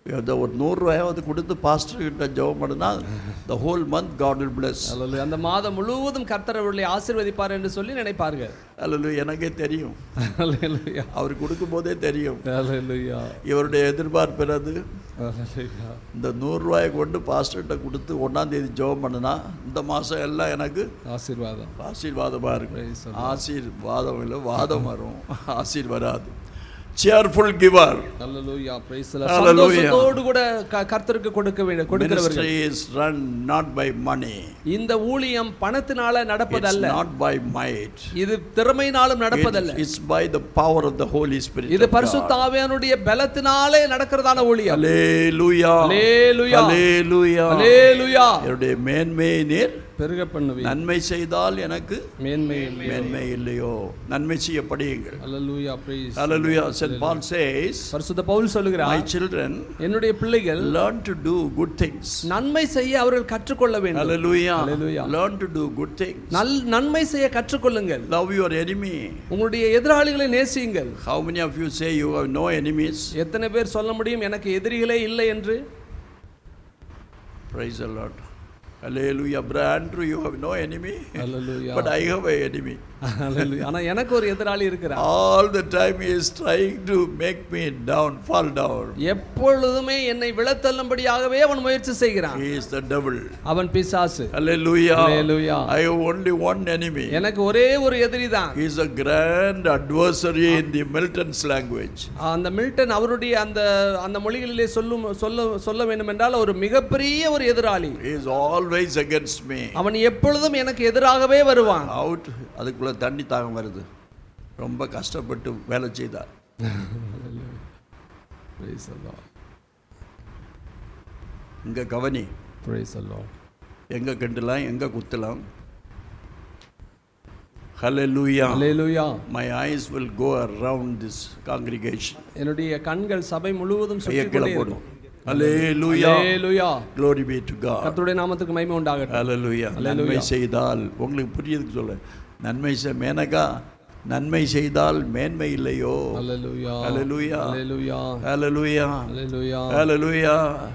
ஏதோ ஒரு நூறுரூவாயாவது கொடுத்து பாஸ்டர் கிட்ட ஜெபம் பண்ணுனா the whole month God will bless அல்லேலூயா. அந்த மாதம் முழுவதும் கர்த்தர் அவர்களை ஆசீர்வதிப்பார் என்று சொல்லி நினைப்பார்கள் அல்ல எனக்கே தெரியும் அல்லேலூயா. அவர் கொடுக்கும்போதே தெரியும் அல்லேலூயா. இவருடைய எதிர்பார்ப்பு என்னது அல்லேலூயா. இந்த நூறுரூவாயை கொண்டு பாஸ்டர்கிட்ட கொடுத்து ஒன்றாம் தேதி ஜெபம் பண்ணுனா இந்த மாதம் எல்லாம் எனக்கு ஆசீர்வாதம் ஆசீர்வாதமாக இருக்கும் Praise the ஆசீர்வாதம் இல்லை வாதம் வரும் ஆசீர் வராது சேர்ஃபுல் கிவர் அல்லேலூயா. Praise the Lord. Hallelujah. சந்தோஷத்தோடு கூட க- கர்த்தருக்கு கொடுக்க வேண்டும் கொடுக்கிறவர்கள் ministry is run not by money இந்த ஊழியம் பணத்தினால it's நடப்பதல்ல not by might இது திறமையினாலும் It- நடப்பதல்ல it's by the power of the holy spirit இது of God. பரிசுத்த ஆவியானுடைய பலத்தினாலே நடக்கிறதான ஊழியம் Hallelujah. Hallelujah. Hallelujah. அல்லேலூயா என்னுடைய மேன்மையை நீர் பெருக பண்ணுவி நன்மை செய்தால் எனக்கு மேன்மை மேன்மை இல்லையோ நன்மை செய்ய படியுங்கள் அல்லேலூயா praise Hallelujah. St. Paul says, பரிசுத்த பவுல் My சொல்லுகிறார் children, என்னுடைய பிள்ளைகள் learn to do good things. நன்மை செய்ய அவர்கள் கற்றுக்கொள்ள வேண்டும் Hallelujah. Hallelujah. Learn to do good things. நல் நன்மை செய்ய கற்றுக்கொள்ளுங்கள் Love your enemy. உங்களுடைய எதிராளிகளை நேசியுங்கள் How many of you say you have no enemies? எத்தனை பேர் சொல்ல முடியும் எனக்கு எதிரிகளே இல்லை என்று Praise the Lord. Hallelujah. Brother Andrew, you have no enemy. Hallelujah. But I have an enemy. Hallelujah. ஆனா எனக்கு ஒரு எதிராளி இருக்கிறார் All the time he is trying to make me down, fall down. எப்பொழுதுமே என்னை விழத்தள்ளும்படியாகவே அவன் முயற்சி செய்கிறான் He is the devil. அவன் பிசாசு Hallelujah. Hallelujah. I have only one enemy. எனக்கு ஒரே ஒரு எதிரி தான் He is a grand adversary in the Milton's language. அந்த மில்டன் அவருடைய அந்த அந்த மொழிகளிலே சொல்லும் சொல்ல சொல்ல வேண்டும் என்றால் ஒரு மிகப்பெரிய ஒரு எதிராளி He is always against me. அவன் எப்பொழுதும் எனக்கு எதிராகவே வருவான் Out அதுக்குள்ள தண்ணி தாகம் வருது ரொம்ப கஷ்டப்பட்டு வேலை செய்தார் Praise the Lord. இங்க கவனி Praise the Lord. எங்க கண்டலாம் எங்க குத்தலாம் Hallelujah. Hallelujah. My eyes will go around this congregation. என்னுடைய கண்கள் சபை முழுவதும் கையை சுற்றி கீழே கொண்டே போடும் இருக்கும் Hallelujah. Hallelujah. Glory be to God. கர்த்தருடைய நாமத்துக்கு மகிமை உண்டாகட்டும் Hallelujah. Hallelujah. நன்மை செய்தால் உங்களுக்கு புரியுதுக்கு சொல்ல நன்மை செய் மேனகா நன்மை செய்தால் மேன்மை இல்லையோ Hallelujah. Hallelujah. Hallelujah. Hallelujah. Hallelujah. Hallelujah.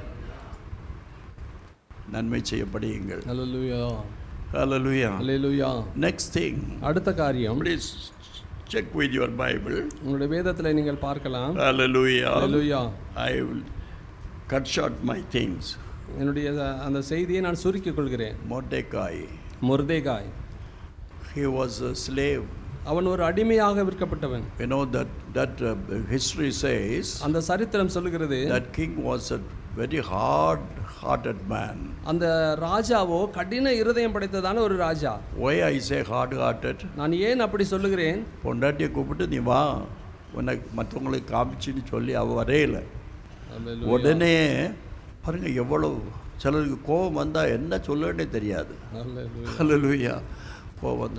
நன்மை செய்யப்படுங்கள் Hallelujah. Hallelujah. Hallelujah. Next thing, அடுத்த காரியம் please check with your Bible. உங்களுடைய வேதத்துல நீங்கள் பார்க்கலாம் Hallelujah. Hallelujah. I will cut short my things. என்னுடைய அந்த செய்தியை நான் சுருக்கிக் கொள்கிறேன் Mordecai, Mordecai he was a slave. அவன் ஒரு அடிமையாக விற்கப்பட்டவன் You know that that uh, history says அந்த சரித்திரம் சொல்லுகிறது that king was a very hard-hearted man. அந்த ராஜாவோ கடின இருதயம் படைத்ததான ஒரு ராஜா Why I say hard-hearted? நான் ஏன் அப்படி சொல்லுகிறேன் பொண்டாட்டியை கூப்பிட்டு நீ வா உனக்கு மற்றவங்களுக்கு காமிச்சின்னு சொல்லி அவ வரையில உடனே பாருங்க எவ்வளவு சிலருக்கு கோபம் வந்தா என்ன சொல்லன்னே தெரியாது ஹalleluya கோபம் வந்து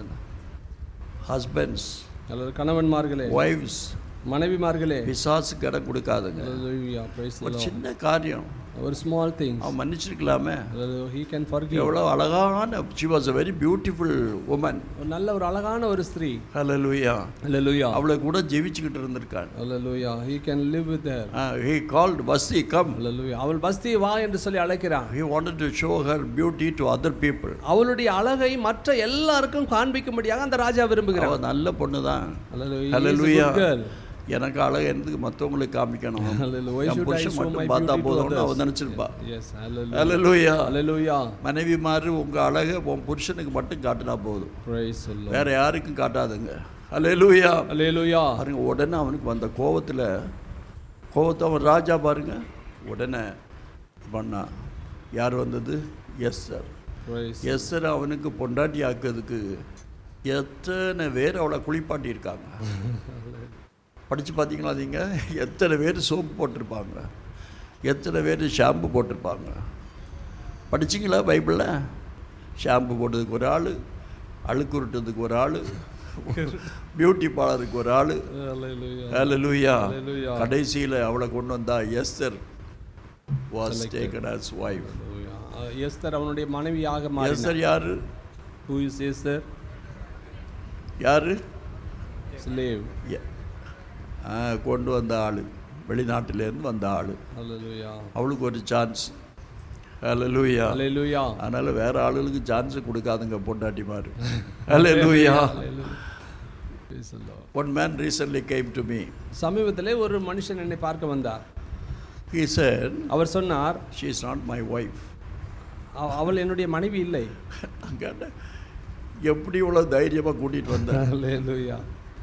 ஹஸ்பண்ட்ஸ் அல்லது கணவன்மார்களே ஒய்ஃப்ஸ் மனைவிமார்களே பிசாசுக்கு இடம் கொடுக்காதுங்க Hallelujah. Praise the ஒரு Lord. சின்ன காரியம் ஒரு ஸ்மால் திங் அவன் மன்னிச்சிருக்கலாமே he can forgive எவ்வளோ அழகான she was a very beautiful woman ஒரு நல்ல ஒரு அழகான ஒரு ஸ்திரீ ஹalleluya Hallelujah. அவளை கூட ஜெபிச்சுக்கிட்டு இருந்திருக்காள் Hallelujah. he can live with her he called Vashti come Hallelujah. அவள் பஸ்தி வா என்று சொல்லி அழைக்கிறான் he wanted to show her beauty to other people அவளுடைய அழகை மற்ற எல்லாருக்கும் காண்பிக்கும்படியாக அந்த ராஜா அவ விரும்புகிறான் நல்ல பொண்ணு தான் Hallelujah. He is a hallelujah good girl. எனக்கு அழகு எனக்கு மற்றவங்களுக்கு காமிக்கணும் Hallelujah. Why N should I புருஷன் show my மட்டும் பார்த்தா beauty to போதும்னு அவ others? நினைச்சிருப்பா Yes. Hallelujah. ஹalleluya Hallelujah. மனைவி மாதிரி உங்க அழகை உன் புருஷனுக்கு மட்டும் காட்டினா போதும் Praise the Lord. வேற யாருக்கும் காட்டாதுங்க ஹalleluya Hallelujah. பாருங்க உடனே அவனுக்கு வந்த கோவத்தில் கோவத்தை அவன் ராஜா பாருங்க உடனே பண்ணா யார் வந்தது yes sir Praise. Yes sir அவனுக்கு பொண்டாட்டி ஆக்குறதுக்கு எத்தனை பேர் அவளை குளிப்பாட்டி இருக்காங்க படித்து பார்த்தீங்களா நீங்கள் எத்தனை பேர் சோப்பு போட்டிருப்பாங்க எத்தனை பேர் ஷாம்பு போட்டிருப்பாங்க படிச்சிங்களா பைபிளில் ஷாம்பு போட்டதுக்கு ஒரு ஆள் அழுக்குருட்டதுக்கு ஒரு ஆள் பியூட்டி பார்லருக்கு ஒரு ஆள் Hallelujah. ஹalleluya Hallelujah. கடைசியில் அவளை கொண்டு வந்தா Esther was Selected. Taken as wife Hallelujah. Uh, Esther அவனுடைய மனைவியாக மாறினார் எஸ்தர் யாரு Who is எஸ்தர் யாரு slave ய- ஆ, கொண்டு வந்த ஆள் வெளிநாட்டிலேருந்து வந்த ஆள் ஹalleluya அவளுக்கு ஒரு சான்ஸ் ஹalleluya ஹalleluya அதனால் வேற ஆளுகளுக்கு சான்ஸ் கொடுக்காதுங்க பொண்டாட்டிமார் ஹalleluya Praise the Lord. one man recently came to me சமீபத்திலே ஒரு மனுஷன் என்னை பார்க்க வந்தார் he said அவர் சொன்னார் she is not my wife "அவ- அவள் என்னுடைய மனைவி இல்லை நான் கேட்டேன் எப்படி இவ்வளோ தைரியமாக கூட்டிகிட்டு வந்த ஹalleluya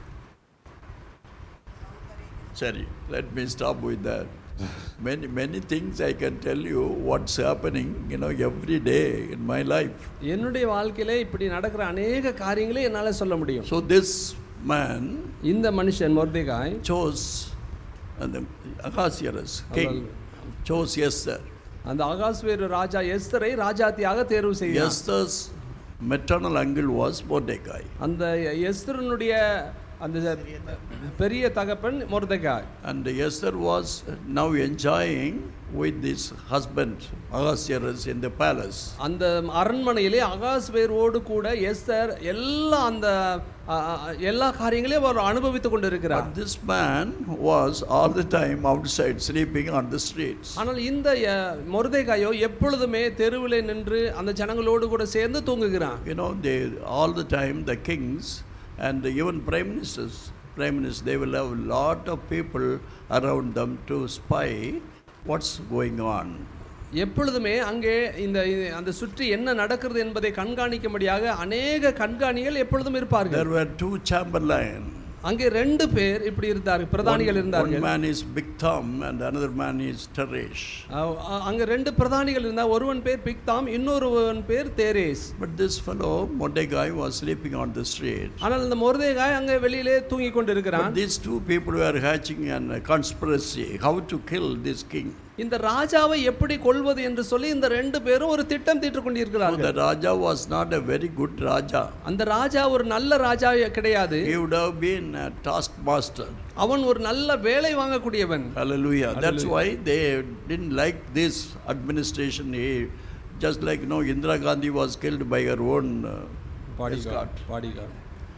சரி let me stop with that many many things i can tell you what's happening you know every day in my life என்னுடைய வாழ்க்கையிலே இப்படி நடக்கிற அநேக காரியங்களை என்னால் சொல்ல முடியும் so this man இந்த மனுஷன் Mordecai chose and the Ahasuerus king chose Esther அந்த ஆகாஸ்வேரு ராஜா எஸ்தரை ராஜாத்தியாக தேர்வு செய்தார் Esther's maternal uncle was Mordecai அந்த எஸ்தரனுடைய அந்த பெரிய தகப்பன் Mordecai and Esther was now enjoying with this husband Ahasuerus in the palace அந்த அரண்மனையிலே அகாஸ்வேரோடு கூட எஸ்தர் எல்லா அந்த அ, அ, எல்லா காரியங்களையும் அவர் அனுபவித்துக் கொண்டிருக்கிறார் but this man was all the time outside sleeping on the streets ஆனால் இந்த அ, மொர்தேகாயோ எப்பொழுதுமே தெருவிலே நின்று அந்த ஜனங்களோடு கூட சேர்ந்து தூங்குகிறான் you know they all the time the kings and even prime ministers prime ministers they will have a lot of people around them to spy what's going on எப்பொழுதுமே அங்கே இந்த இந்த- அந்த சுற்றி என்ன நடக்கிறது என்பதை கண்காணிக்கும்படியாக அநேக கண்காணிகள் எப்பொழுதும் இருப்பார்கள் there were two chamberlain அங்கே ரெண்டு பேர் இப்படி இருந்தார்கள் பிரதானிகள் one, one இருந்தார்கள் man is big thumb and another man is teresh அ- அ- அங்க ரெண்டு பிரதானிகள் இருந்தா ஒருவன் பேர் பிக்தாம் இன்னொருவன் பேர் தேரேஸ் but this fellow mordecai was sleeping on the street ஆனால் இந்த மொர்தேகாய் அங்கே வெளியிலே தூங்கி கொண்டு இருக்கிறான் but these two people were hatching an conspiracy how to kill this king இந்த ராஜாவை எப்படி கொல்வது என்று சொல்லி இந்த ரெண்டு பேரும் ஒரு திட்டம் தீட்டுக் so கொண்டிருக்கிறார்கள் the raja was not a very good raja அந்த ராஜா ஒரு நல்ல ராஜா கிடையாது he would have been a taskmaster அவன் ஒரு நல்ல வேலை வாங்கக்கூடியவன் Hallelujah. That's why they didn't like this administration. He, just like you know, Indira Gandhi was killed by her own uh, escort. Bodyguard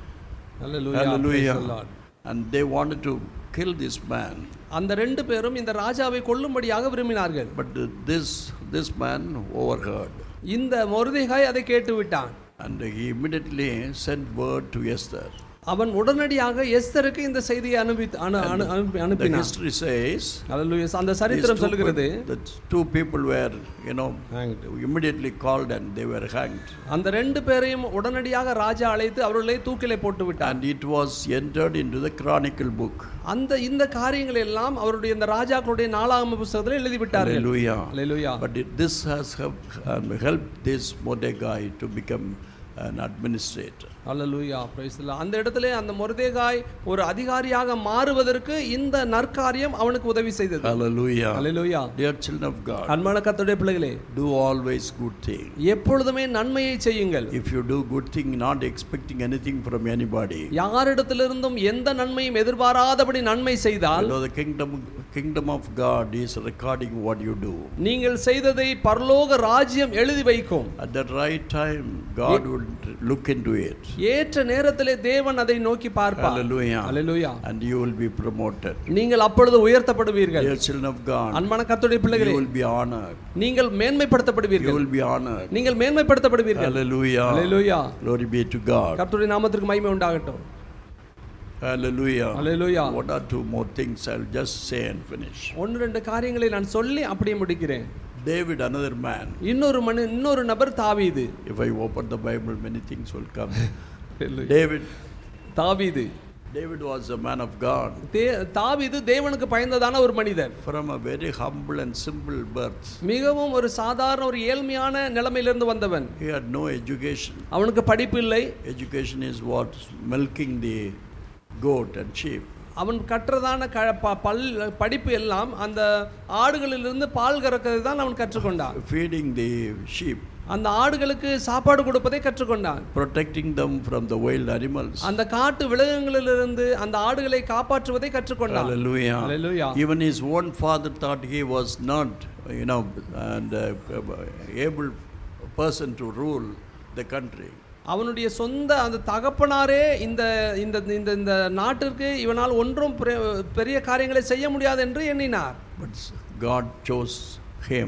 Hallelujah. And they wanted to kill this man. அந்த ரெண்டு பேரும் இந்த ராஜாவை கொல்லும்படியாக விரும்பினார்கள் But uh, this, this man overheard. இந்த மொர்தேகாய் அதை கேட்டு விட்டான் And he immediately sent word to Esther. அவன் உடனடியாக எஸ்தருக்கு இந்த செய்தியை அனுப்பி அனு அனு- அனுப்பி The அனுப்பினான் history says Hallelujah. அந்த these சரித்திரம் two, சொல்லுகிறது peo- the two people were, you know, Hanged. immediately called and they were hanged. அந்த ரெண்டு பேரையும் உடனடியாக ராஜா அழைத்து அவர்களை தூக்கிலே போட்டு விட்டான் And it was entered into the chronicle book. அந்த இந்த காரியங்கள் எல்லாம் அவருடைய இந்த ராஜாக்களுடைய நாலாம் புஸ்தகத்தில் எழுதி விட்டார்கள் Hallelujah. Hallelujah. But it, this has helped, um, helped this Mordecai to become an administrator. Hallelujah praise the Lord. அந்த இடத்துல அந்த மொர்தேகாய் ஒரு அதிகாரியாக மாறுவதற்கு இந்த நற்காரியம் அவனுக்கு உதவி செய்தது Hallelujah. Hallelujah Dear children of God, அன்பான கர்த்தருடைய பிள்ளைகளே do always good thing. எப்பொழுதுமே நன்மையை செய்யுங்கள் If you do good thing, not expecting anything from anybody, யாரிடத்திலிருந்தும் எந்த நன்மையும் எதிர்பாராதபடி நன்மை you செய்தால் know the kingdom, kingdom of God is recording what you do. நீங்கள் செய்ததை பரலோக ராஜ்யம் எழுதி வைக்கும் At the right time, God will look into it. ஏற்ற நேரத்திலே தேவன் அதை நோக்கி பார்ப்பார் Hallelujah. Hallelujah And you will be promoted. நீங்கள் அப்பொழுது உயர்த்தப்படுவீர்கள் Dear children of God, அன்பான கர்த்தருடைய you பிள்ளைகளே will be honored. நீங்கள் You மேன்மைப்படுத்தப்படுவீர்கள் will be honored. நீங்கள் மேன்மைப்படுத்தப்படுவீர்கள் Hallelujah. Hallelujah Glory be to God. கர்த்தருடைய நாமத்திற்கு மகிமை உண்டாகட்டும் Hallelujah. Hallelujah One or two more things I'll just say and finish. ஒன்று ரெண்டு காரியங்களை நான் சொல்லி அப்படியே முடிக்கிறேன் David, another man. இன்னொரு மனு இன்னொரு நபர் தாவீது If I open the Bible, many things will come. David, தாவீது David was a man of God தே தாவீது தேவனுக்கு பயந்ததான ஒரு மனிதர் from a very humble and simple birth. மிகவும் ஒரு சாதாரண ஒரு ஏழ்மையான நிலைமையிலிருந்து வந்தவன் He had no education. அவனுக்கு படிப்பு இல்லை Education is what? Milking the goat and sheep. அவன் கற்றதான க ப- பல் படிப்பு எல்லாம் அந்த ஆடுகளிலிருந்து பால் கறக்கிறது தான் அவன் கற்றுக்கொண்டான் Feeding the sheep. அந்த ஆடுகளுக்கு சாப்பாடு கொடுப்பதை கற்றுக்கொண்டான் Protecting them from the wild animals. அந்த காட்டு விலங்குகளிலிருந்து அந்த ஆடுகளை காப்பாற்றுவதை கற்றுக்கொண்டான் Hallelujah. Hallelujah. Even his own father thought he was not, you know, and uh, able person to rule the country. அவனுடைய சொந்த அந்த தகப்பனாரே இந்த இந்த இந்த இந்த நாட்டிற்கு இவனால் ஒன்றும் பெரிய- பெரிய காரியங்களை செய்ய முடியாது என்று எண்ணினார் But God chose him.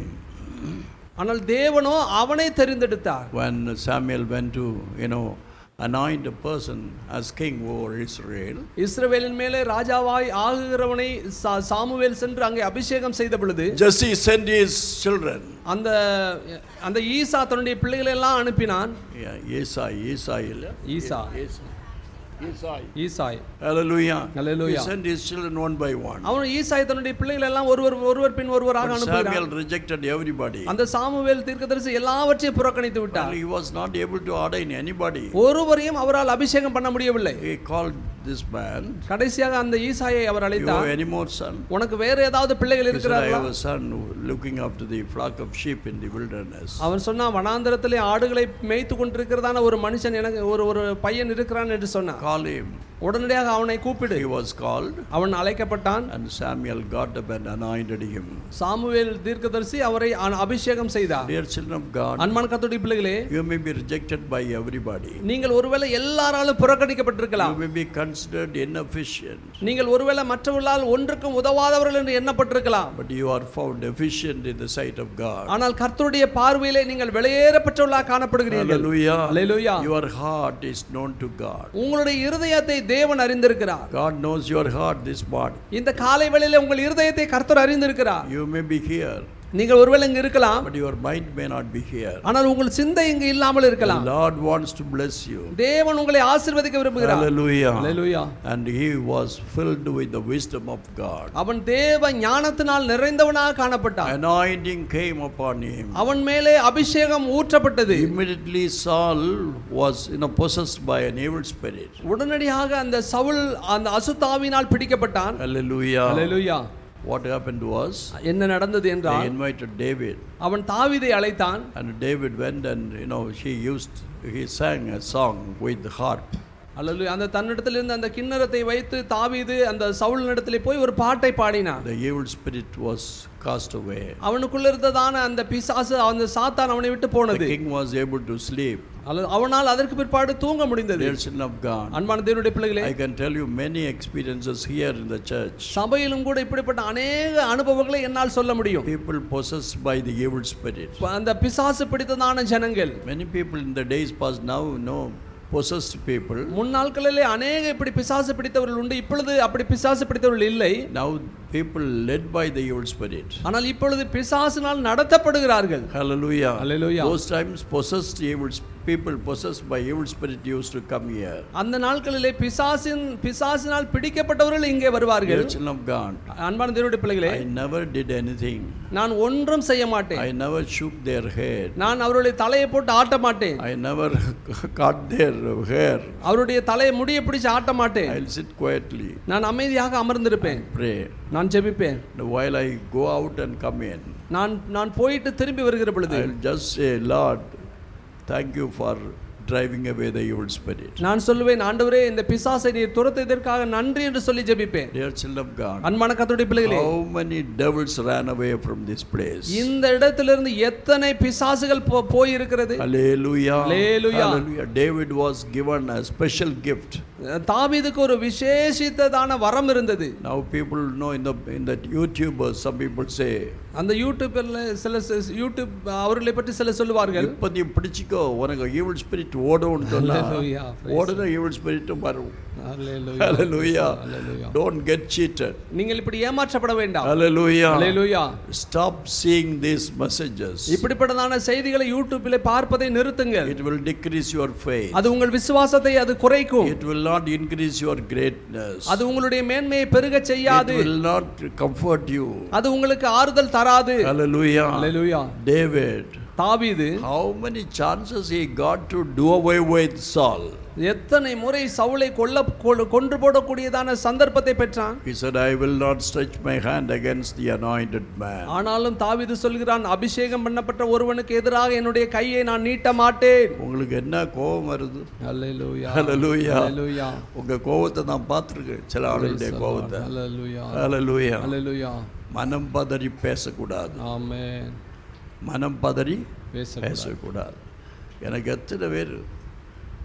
ஆனால் தேவனோ அவனை தெரிந்தெடுத்தார் When Samuel went to, you know, anoint a person as king over Israel, இஸ்ரவேலின் மேலே ராஜாவாய் ஆகுகிறவனை சா- சாமுவேல் சென்று அங்கே அபிஷேகம் செய்த பொழுது Jesse sent his children. அந்த அந்த ஈசா தன்னுடைய பிள்ளைகளை எல்லாம் அனுப்பினான் Yeah, Esai, Esai. இல்ல? ஈசா Esai. Esai. ஈசாய் Hallelujah. Hallelujah. He sent his children one by one. அவன் ஈசாய் தன்னுடைய பிள்ளைகளை எல்லாம் ஒருவர் ஒருவர் பின் ஒருவராக But அனுப்புகிறான் Samuel rejected everybody. அந்த சாமுவேல் தீர்க்கதரிசி எல்லாவற்றையும் புறக்கணித்து And விட்டார் he was not able to ordain anybody. ஒருவரையும் அவரால் அபிஷேகம் பண்ண முடியவில்லை He called this man, கடைசியாக அந்த ஈசாயை அவர் You have அழைத்தார் any more son? உனக்கு வேற ஏதாவது பிள்ளைகள் He said, I இருக்கிறார்களா have a son who- looking after the flock of sheep in the wilderness. அவன் சொன்னான் வனாந்தரத்திலே ஆடுகளை மேய்த்து கொண்டிருக்கிறதான ஒரு மனுஷன் எனக்கு ஒரு ஒரு பையன் இருக்கிறான் என்று சொன்னான் Call him. உடனடியாக அவனை கூப்பிடு He was called, அவன் அழைக்கப்பட்டான் and Samuel got up and anointed him. Samuel தீர்க்கதரிசி அவரை அ- அபிஷேகம் செய்தார் Dear children of God, அன்பான கத்துடைய பிள்ளைகளே you may be rejected by everybody. நீங்கள் ஒருவேளை எல்லாராலும் புறக்கணிக்கப்பட்டிருக்கலாம் You may be considered inefficient, நீங்கள் ஒருவேளை மற்றவர்களால் ஒன்றுக்கும் உதவாதவர்கள் என்று எண்ணப்பட்டிருக்கலாம் but you are found efficient in the sight of God. ஆனால் கர்த்தருடைய பார்வையிலே நீங்கள் வெளியேறப்பட்டவர்களாக காணப்படுகிறீர்கள் Hallelujah. Hallelujah. Your heart is known to God. உங்களுடைய இருதயத்தை தேவன் அறிந்திருக்கிறார் God knows your heart this morning. இந்த காலை வேளையிலே உங்கள் இருதயத்தை கர்த்தர் அறிந்திருக்கிறார் You may be here, நீங்கள் ஒருவேளை இங்க இருக்கலாம் but your mind may not be here. ஆனால் உங்கள் சிந்தை இங்கு இல்லாமல் The இருக்கலாம் Lord wants to bless you. தேவன் உங்களை ஆசீர்வதிக்க விரும்புகிறார் Hallelujah. Hallelujah. And he was filled with the wisdom of God. அவன் தேவ ஞானத்தினால் நிறைந்தவனாக காணப்பட்டான் Anointing came upon him. அவன் மேலே அபிஷேகம் ஊற்றப்பட்டது Immediately Saul was you know, possessed by an evil spirit. உடனடியாக அந்த சவுல் அந்த அசுத்தாவினால் பிடிக்கப்பட்டான் Hallelujah. Hallelujah. What happened was என்ன நடந்தது they என்றால் invited David, அவன் தாவீதை அழைத்தான் and David went and you know he used he sang a song with the harp. அல்லது அந்த தன்னிடத்தில் இருந்த அந்த கிண்ணறத்தை வைத்து தாவீது அந்த சவுல் இடத்திலே போய் ஒரு பாட்டை பாடினான் The evil spirit was cast away. அவனுக்குள்ள இருந்ததான அந்த பிசாசு அந்த சாத்தான் அவனை விட்டு The போனது king was able to sleep. அல்லது அவனால் அதற்கு பிற்பாடு தூங்க முடிந்தது Dear children of God, அன்பான தேவனுடைய பிள்ளைகளே I can tell you many experiences here in the church. சபையிலும் கூட இப்படிப்பட்ட அநேக அனுபவங்களை என்னால் சொல்ல முடியும் People possessed by the evil spirit. அந்த பிசாசு பிடித்ததான ஜனங்கள் Many people in the days past now know possessed people. முன்னாட்களிலே அநேக இப்படி பிசாசு பிடித்தவர்கள் உண்டு இப்பொழுது அப்படி பிசாசு பிடித்தவர்கள் இல்லை Now people led by the evil spirit. ஆனால் இப்பொழுது பிசாசினால் நடத்தப்படுகிறார்கள் Hallelujah. Hallelujah. Those times possessed evil sp- people possessed by evil spirit used to come here. அந்த நாட்களிலே பிசாசின் பிசாசினால் பிடிக்கப்பட்டவர்கள் இங்கே வருவார்கள் Dear children of God, அன்பான தேவனுடைய பிள்ளைகளே I never did anything. நான் ஒன்றும் செய்ய மாட்டேன் I never shook their head. நான் அவருடைய தலையை போட்டு ஆட்ட மாட்டேன் I never cut their hair. அவருடைய தலையை முடியை பிடிச்சு ஆட்ட மாட்டேன் I'll sit quietly, நான் அமைதியாக அமர்ந்திருப்பேன் pray. நான் ஜெபிப்பேன் And while I go out and come in, நான் நான் போயிட்டு திரும்பி வருகிற பொழுது I'll just say, Lord, thank you for driving away the evil spirit. நான் சொல்லுவேன் ஆண்டவரே இந்த பிசாசை நீர் துரத்ததற்காக நன்றி என்று சொல்லி ஜெபிப்பேன் Dear children of God, அன்பான கர்த்தருடைய பிள்ளைகளே how many devils ran away from this place? இந்த இடத்திலிருந்து எத்தனை பிசாசுகள் போ- போயிருக்கிறது Hallelujah. Hallelujah. Hallelujah. David was given a special gift. தாவீதுக்கு ஒரு விசேஷித்ததான வரம் இருந்தது Now people know in the in that YouTube, uh, some people say, அந்த யூடியூப்ல சில சி- யூடியூப் அவர்களை பற்றி சில சொல்லுவார்கள் இப்ப நீ பிடிச்சிக்கோ உனக்கு ஈவில் ஸ்பிரிட் ஓடும்னு சொன்னா Hallelujah. Praise ஓடுன ஈவில் ஸ்பிரிட்டும் வரும் Hallelujah. Hallelujah. Hallelujah. Don't get cheated. நீங்கள் இப்படி ஏமாற்றப்பட வேண்டாம் Hallelujah. Hallelujah. Stop seeing these messages. இப்படிப்பட்டதான செய்திகளை யூடியூப்பில் பார்ப்பதை நிறுத்துங்கள் It will decrease your faith. அது உங்கள் விசுவாசத்தை அது குறைக்கும் It will not increase your greatness. அது உங்களுடைய மேன்மையை பெருகச் It செய்யாது will not comfort you. அது உங்களுக்கு ஆறுதல் தராது Hallelujah. Hallelujah. David, தாவீது how many chances he got to do away with Saul? எத்தனை முறை சவுளை கொல்ல கொ- கொன்று போடக்கூடியதான சந்தர்ப்பத்தை பெற்றான் He said, I will not stretch my hand against the anointed man. ஆனாலும் தாவீது சொல்கிறான் அபிஷேகம் பண்ணப்பட்ட ஒருவனுக்கு எதிராக என்னுடைய கையை நான் நீட்ட மாட்டேன் உங்களுக்கு என்ன கோபம் வருது Hallelujah. Hallelujah. Hallelujah. உங்க கோபத்தை நான் பார்த்துருக்கேன் சில ஆளுடைய கோபத்தை Hallelujah. Hallelujah. Hallelujah. மனம் பதறி பேசக்கூடாது Amen. மனம் பதறி பேச பேசக்கூடாது எனக்கு எத்தனை பேர்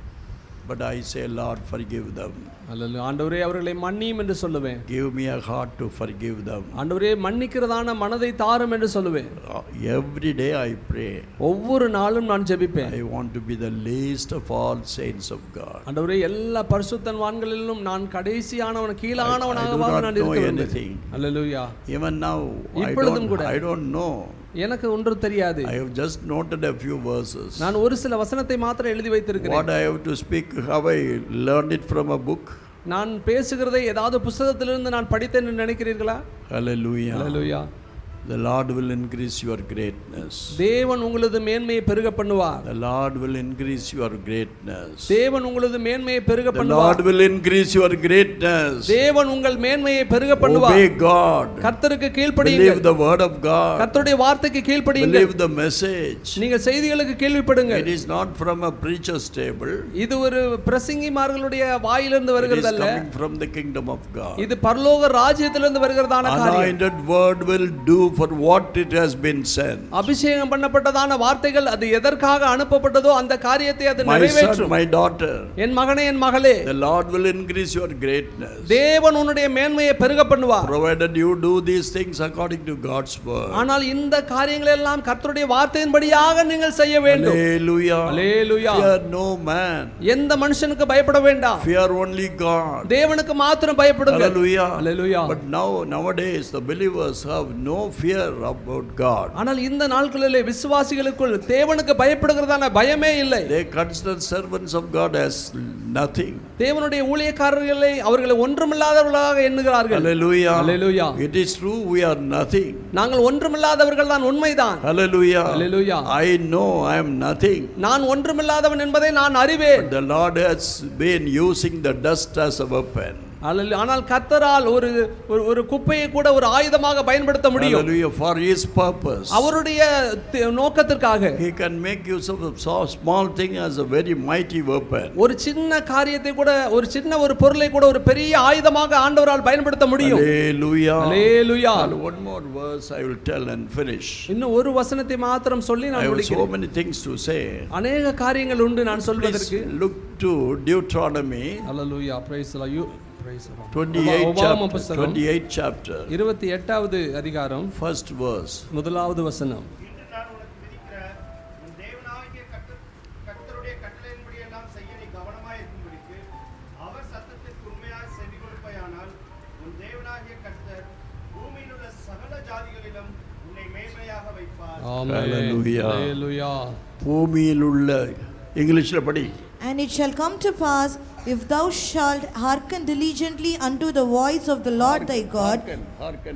But I say, Lord, forgive them. அல்ல ஆண்டவரே அவர்களை மன்னியும் என்று சொல்லுவேன் Give me a heart to forgive them. ஆண்டவரே மன்னிக்கிறதான மனதை தாரும் என்று சொல்லுவேன் Uh, Every day I pray. ஒவ்வொரு நாளும் நான் ஜெபிப்பேன் I want to be the least of all saints of God. ஆண்டவரே எல்லா பரிசுத்தன்வான்களிலும் நான் கடைசியானவன் கீழானவனாக I do not நான் know இருக்க anything. Hallelujah Even now, I இப்பொழுதும் don't, கூட. I don't know. எனக்கு ஒன்றும் தெரியாது I have just noted a few verses. நான் ஒரு சில வசனத்தை மாத்திரம் எழுதி வைத்திருக்கிறேன் What I have to speak, have I learned it from a book? நான் பேசுகிறதை ஏதாவது புஸ்தகத்திலிருந்து நான் படித்தேன் என்று நினைக்கிறீர்களா Hallelujah. Hallelujah The Lord will increase your greatness. தேவன் உங்களது மேன்மையை பெருக பண்ணுவார் The Lord will increase your greatness. தேவன் உங்களது மேன்மையை பெருக The பண்ணுவார் Lord will increase your greatness. தேவன் உங்கள் மேன்மையை பெருக பண்ணுவார் Obey God. கர்த்தருக்கு Believe கீழ்ப்படியுங்கள் the word of God. கர்த்தருடைய வார்த்தைக்கு கீழ்ப்படியுங்கள் Believe the message. நீங்கள் செய்திகளுக்கு கேள்விப்படுங்கள் It is not from a preacher's table. இது ஒரு பிரசங்கிமார்களுடைய வாயிலிருந்து It is வருகிறதல்ல coming from the kingdom of God. இது பரலோக ராஜ்யத்திலிருந்து வருகிறதான காரியம் Anointed word will do for what it has been sent. அபிஷேகம் பண்ணப்பட்டதான வார்த்தைகள் அது எதற்காக அனுப்பப்பட்டதோ அந்த காரியத்தை அது My son, நிறைவேற்றும் my daughter, என் மகனே என் மகளே the Lord will increase your greatness. தேவன் உன்னுடைய மேன்மையை பெருக பண்ணுவார் Provided you do these things according to God's word. ஆனால் இந்த காரியங்கள் எல்லாம் கர்த்தருடைய வார்த்தையின்படியாக நீங்கள் செய்ய வேண்டும் Hallelujah. அல்லேலூயா Fear no man. எந்த மனுஷனுக்கு பயப்பட வேண்டாம் Fear only God. தேவனுக்கு மாத்திரம் பயப்படுங்க Hallelujah. Hallelujah But now, nowadays, the believers have no fear about God. ஆனால் இந்த நாட்களிலே விசுவாசிகளுக்குள் தேவனுக்கு பயப்படுகிறதான பயமே இல்லை They consider servants of God as nothing. தேவனுடைய ஊழியக்காரர்களை அவர்களை ஒன்றுமில்லாதவர்களாக எண்ணுகிறார்கள் Hallelujah. Hallelujah It is true, we are nothing. நாங்கள் ஒன்றுமில்லாதவர்கள் தான் உண்மைதான் Hallelujah. Hallelujah. I know I am nothing. நான் ஒன்றுமில்லாதவன் என்பதை நான் அறிவேன் The Lord has been using the dust as a weapon. அல்லேலூயா. ஆனால் கர்த்தரால் ஒரு ஒரு- ஒரு குப்பையை கூட ஒரு ஆயுதமாக பயன்படுத்த முடியும் Hallelujah. For His purpose. அவருடைய தி- நோக்கத்திற்காக He can make use of a so small thing as a very mighty weapon. ஒரு சின்ன காரியத்தை கூட ஒரு சின்ன ஒரு பொருளை கூட ஒரு பெரிய ஆயுதமாக ஆண்டவரால் பயன்படுத்த முடியும் Hallelujah. Hallelujah. And One more verse I will tell and finish. இன்னும் ஒரு வசனத்தை மாத்திரம் சொல்லி I நான் have so முடிக்கிறேன் many things to say. அநேக காரியங்கள் உண்டு நான் Please சொல்வதற்கு look to Deuteronomy hallelujah praise the Lord. You- praise the Lord. 28 உபாகம chapter. புஸ்தகம் 28 chapter. இருபத்தி எட்டாவது அதிகாரம் First verse. முதலாவது வசனம் இன்று நான் உனக்கு விதிக்கிற உன் தேவனாகிய கர்த்தர் கர்த்தருடைய கட்டளையின்படியெல்லாம் செய்ய நீ கவனமாய் இருக்கும்படிக்கு அவர் சத்தத்திற்கு உண்மையாய் செவி கொடுப்பாயானால் உன் தேவனாகிய கர்த்தர் பூமியில் உள்ள சகல ஜாதிகளிலும் உன்னை மேன்மையாக வைப்பார் ஆமென். Hallelujah. Hallelujah. பூமியில் உள்ள இங்கிலீஷில் படி And it shall come to pass, if thou shalt hearken diligently unto the voice of the Lord thy God, Hearken, hearken.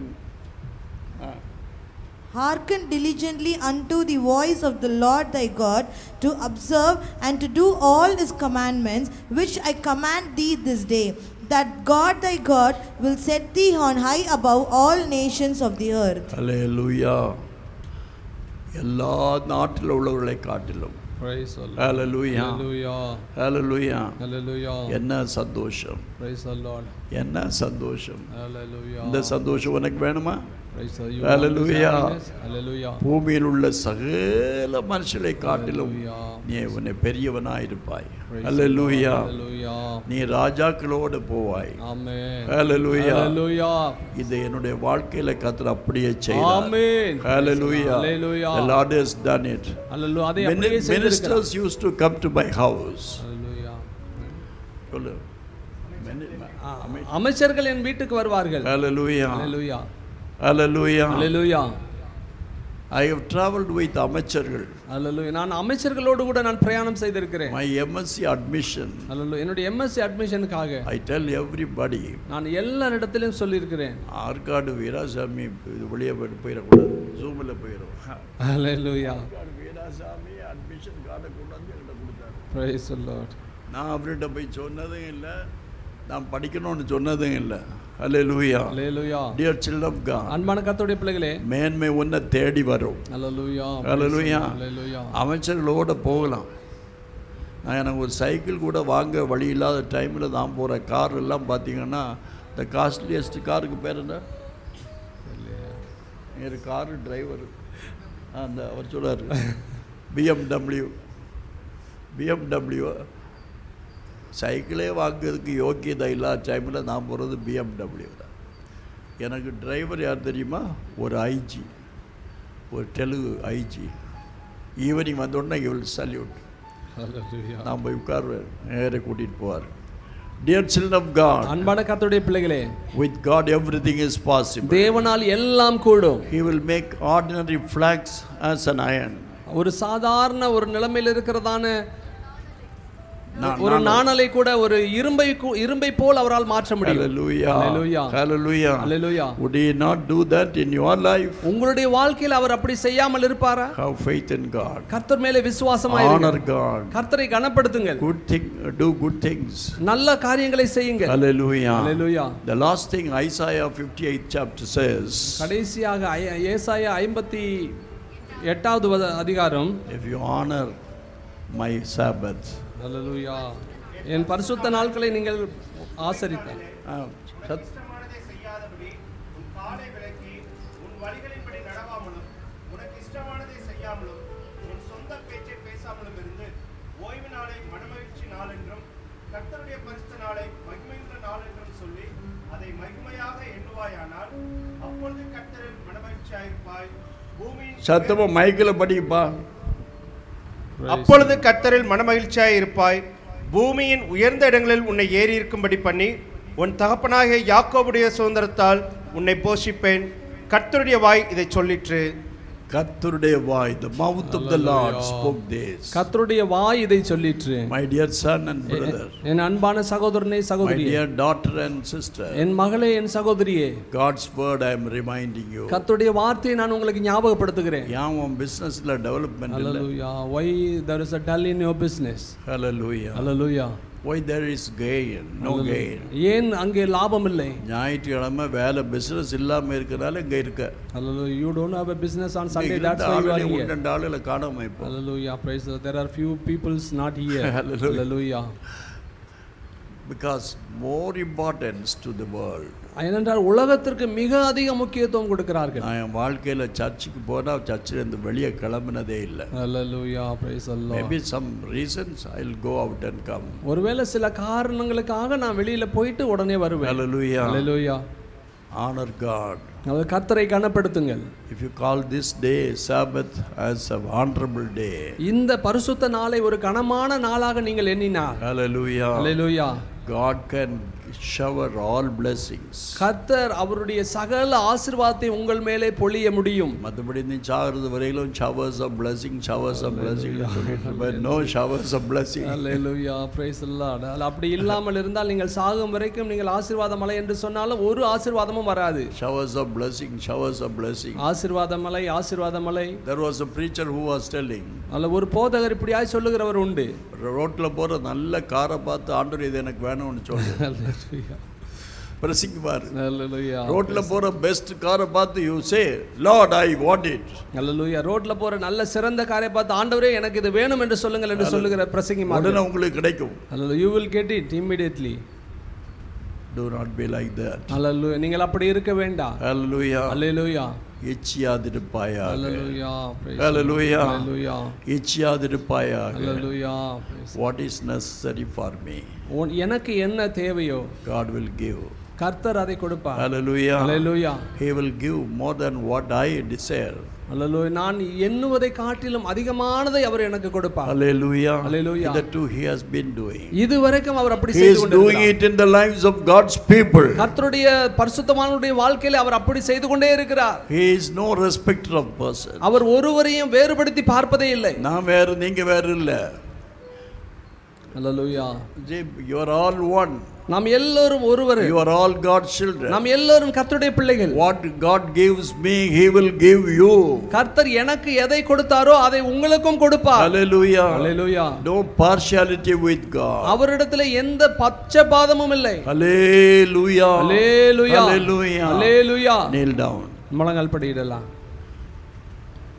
Ah. hearken diligently unto the voice of the Lord thy God, to observe and to do all his commandments, which I command thee this day, that God thy God will set thee on high above all nations of the earth. Hallelujah. எல்லா நாட்டில் உள்ளவர்களை காட்டிலும் Praise the Lord. Hallelujah. Hallelujah. Hallelujah. Hallelujah. என்ன சந்தோஷம் Praise the Lord. என்ன சந்தோஷம் Hallelujah. இந்த சந்தோஷம் உனக்கு வேணுமா Praise the you Hallelujah. want this happiness? Hallelujah. பூமியில் உள்ள சகல மனுஷரை காட்டிலும் Hallelujah. நீ உன்னை பெரியவனாயிருப்பாய் Praise the hallelujah Lord. Hallelujah. நீ ராஜாக்களோடு போவாய் Amen. Hallelujah. Hallelujah. இது என்னுடைய வாழ்க்கையில கத்தர் அப்படியே செய்தார் Amen. Hallelujah. Hallelujah. The Lord has done it. Hallelujah. அதை Many அப்படியே செய்திருக்கிறார். ministers used to come to my house. Hallelujah. சொல்லு. Many- ஆ, அமைச்சர்கள் என் வீட்டுக்கு வருவார்கள் Hallelujah. Hallelujah. Hallelujah. Hallelujah. I have traveled with அமைச்சர்கள். Hallelujah. நான் அமைச்சர்களோடு கூட நான் பிரயாணம் செய்திருக்கிறேன் My MSc admission. Hallelujah. என்னுடைய எம்எஸ்சி அட்மிஷனுக்காக I tell everybody, நான் எல்லா இடத்திலும் சொல்லியிருக்கிறேன் ஆற்காடு வீராசாமி இது வெளியே போயிட்டு போயிடக்கூடாது ஜூமில் போயிடும் Hallelujah. ஆற்காடு வீராசாமி அட்மிஷன் கார்டை கொண்டு வந்து என்கிட்ட கொடுத்தாரு Praise the Lord. நான் அவர்கிட்ட போய் சொன்னதும் இல்லை நான் படிக்கணும்னு சொன்னதும் இல்லை Hallelujah. Hallelujah. Dear children of God, அன்பான கர்த்தருடைய பிள்ளைகளே மேன்மை உன்னை தேடி வரும் Hallelujah. Hallelujah. Hallelujah. அமைச்சர்களோட போகலாம் நான் எனக்கு ஒரு சைக்கிள் கூட வாங்க வழி இல்லாத டைமில் தான் போகிற கார் எல்லாம் பார்த்தீங்கன்னா இந்த காஸ்ட்லியஸ்ட் காருக்கு பேர் என்ன ஒரு காரு டிரைவர் அந்த அவர் சொல்றாரு பிஎம்டபிள்யூ பிஎம்டபிள்யூ சைக்கிளே வாங்குறதுக்கு யோக்கியதை இல்லாத டைமில் நான் போகிறது பிஎம்டபிள்யூ தான் எனக்கு டிரைவர் யார் தெரியுமா ஒரு ஐஜி ஒரு தெலுங்கு ஐஜி ஈவினிங் வந்தோடனே இவள் சல்யூட் நான் போய் உட்காருவேன் நேரே கூட்டிகிட்டு போவார் டியர் சில்ட்ரன் ஆஃப் காட் அன்பான கர்த்தருடைய பிள்ளைகளே with God everything is possible தேவனால் எல்லாம் கூடும் He will make ordinary flax as an iron. ஒரு சாதாரண ஒரு நிலைமையில் இருக்கிறதான நான்- ஒரு நான்- நாணலை கூட ஒரு இரும்பை கூ- இரும்பை போல் அவரால் மாற்ற முடியும் Hallelujah. Hallelujah. Hallelujah. Hallelujah. Would he not do that in your life? உங்களுடைய வாழ்க்கையில் அவர் அப்படி செய்யாமல் இருப்பாரா Have faith in God. கர்த்தர் மேலே Honor விசுவாசமாயிருங்க God. கர்த்தரை கனப்படுத்துங்கள் Good thing, do good things. நல்ல காரியங்களை செய்யுங்கள் Hallelujah. Hallelujah. The last thing Isaiah 58 chapter says, கடைசியாக ஐ- ஏசாயா ஐம்பத்தி எட்டாவது வத- அதிகாரம் if you honor my Sabbath. Hallelujah. என் பரிசுத்த நாட்களை நீங்கள் ஆசரித்தால் Ah, சத்- இஷ்டமானதை செய்யாதபடி உன் காலை விலக்கி உன் வழிகளின்படி நடவாமலும் உனக்கு இஷ்டமானதை செய்யாமலும் உன் சொந்த பேச்சை பேசாமலும் இருந்து ஓய்வு நாளை மனமகிழ்ச்சி நாள் என்றும் கர்த்தருடைய பரிசுத்த நாளை மகிமையுள்ள நாள் என்றும் சொல்லி அதை மகிமையாக எண்ணுவாயானால் அப்பொழுது கர்த்தரில் மனமகிழ்ச்சியாயிருப்பாய் பூமியின் சத்தமா மைக்கில் படிப்பா அப்பொழுது கர்த்தரில் மனமகிழ்ச்சியாய் இருப்பாய் பூமியின் உயர்ந்த இடங்களில் உன்னை ஏறி இருக்கும்படி பண்ணி உன் தகப்பனாகிய யாக்கோபுடைய சுதந்திரத்தால் உன்னை போஷிப்பேன் கர்த்தருடைய வாய் இதை சொல்லிற்று கர்த்தருடைய வாய் the mouth of the Lord spoke this கர்த்தருடைய வாய் இதை சொல்லிற்று my dear son and brother என் அன்பான சகோதரனே my சகோதரியே dear daughter and sister என் மகளே என் சகோதரியே God's word I am reminding you கர்த்தருடைய வார்த்தையை நான் உங்களுக்கு ஞாபகப்படுத்துகிறேன் ஏன் உன் பிஸ்னஸில் டெவலப்மெண்ட் இல்லை Hallelujah. Why there is a dull in your business? Hallelujah. Hallelujah. Why there is gain, no gain. ஏன் அங்கே லாபம் இல்லை ஞாயிற்றுக்கிழமை வேலை பிஸ்னஸ் இல்லாமல் இருக்கிறனால இங்கே இருக்க Hallelujah. You don't have a business on இங்க Sunday. இருந்த That's why you are ஆளுகளை here. ஒன்று ரெண்டு ஆளுகளை காணாம இப்போ Hallelujah. Praise the Lord. There are few peoples not here. Hallelujah. Hallelujah. Because more importance to the world ஏனென்றால் உலகத்திற்கு மிக அதிக முக்கியத்துவம் கொடுக்கிறார்கள் நான் என் வாழ்க்கையில் சர்ச்சுக்கு போனால் சர்ச்சில் இருந்து வெளியே கிளம்புனதே இல்லை Hallelujah. Praise the Lord. Maybe some reasons I will go out and come ஒருவேளை சில காரணங்களுக்காக நான் வெளியில போயிட்டு உடனே வருவேன் Hallelujah. Hallelujah. Honor God. அது கர்த்தரை கனப்படுத்துங்கள் If you call this day Sabbath as a honorable day, இந்த பரிசுத்த நாளை ஒரு கனமான நாளாக நீங்கள் எண்ணினார் hallelujah, Hallelujah. God can shower all blessings. கர்த்தர் அவருடைய சகல ஆசீர்வாதத்தை உங்கள் மேலே பொழிய முடியும் மற்றபடி நீ சாகிறது வரையிலும் showers of blessing, showers of blessing சொல்லிட்டு இருப்ப. no showers of blessing. Hallelujah. Praise the Lord. அல்ல, அப்படி இல்லாமல் இருந்தால் நீங்கள் சாகும் வரைக்கும் நீங்கள் ஆசீர்வாத மலை என்று சொன்னாலும் ஒரு ஆசீர்வாதமும் வராது Showers of blessing, showers of blessing. ஆசீர்வாத மலை ஆசீர்வாத மலை There was a preacher who was telling, அல்ல ஒரு போதகர் இப்படியாய் சொல்லுகிறவர் உண்டு ரோட்டில் போகிற நல்ல காரை பார்த்து ஆண்டவர் இது எனக்கு வேணும்னு சொல்லு Hallelujah. பிரசிக்குவார் Hallelujah. ரோட்டில் போகிற பெஸ்ட் காரை பார்த்து you say lord I want it Hallelujah. ரோட்ல போற நல்ல சிறந்த காரை பார்த்து ஆண்டவரே எனக்கு இது வேணும் என்று சொல்லுங்கள் என்று சொல்லுகிற பிரசங்கி உடனே உங்களுக்கு கிடைக்கும் Hallelujah. You will get it immediately. do not be like that Hallelujah. நீங்கள் அப்படி இருக்க வேண்டாம் hallelujah Hallelujah. இச்சியாதிருப்பாயாக Hallelujah. Praise Hallelujah. the Lord. Hallelujah. இச்சியாதிருப்பாயாக Hallelujah. Praise what is necessary for me உன் எனக்கு என்ன தேவையோ god will give கர்த்தர் அதை கொடுப்பார் hallelujah Hallelujah. he will give more than what i desire Hallelujah. நான் எண்ணுவதை காட்டிலும் அதிகமானதை அவர் எனக்கு கொடுப்பார் hallelujah Hallelujah. that too he has been doing இதுவரைக்கும் அவர் அப்படி he செய்து is doing கொண்டிருக்கிறார் it in the lives of god's people கர்த்தருடைய பரிசுத்தமானுடைய வாழ்க்கையில அவர் அப்படி செய்து கொண்டே இருக்கிறார் he is no respecter of person அவர் ஒருவரையும் வேறுபடுத்தி பார்ப்பதே இல்லை நான் வேறு நீங்க வேறு இல்ல Hallelujah. you are all one நாம் எல்லோரும் ஒருவர் you are all god's children நாம் எல்லோரும் கர்த்தருடைய பிள்ளைகள் what god gives me he will give you கர்த்தர் எனக்கு எதை கொடுத்தாரோ அதை உங்களுக்கும் கொடுப்பார் hallelujah Hallelujah. no partiality with god அவரிடத்துல எந்த பட்சபாதமும் இல்லை hallelujah Hallelujah. hallelujah Hallelujah. kneel down முழங்கால் படியிடலாம்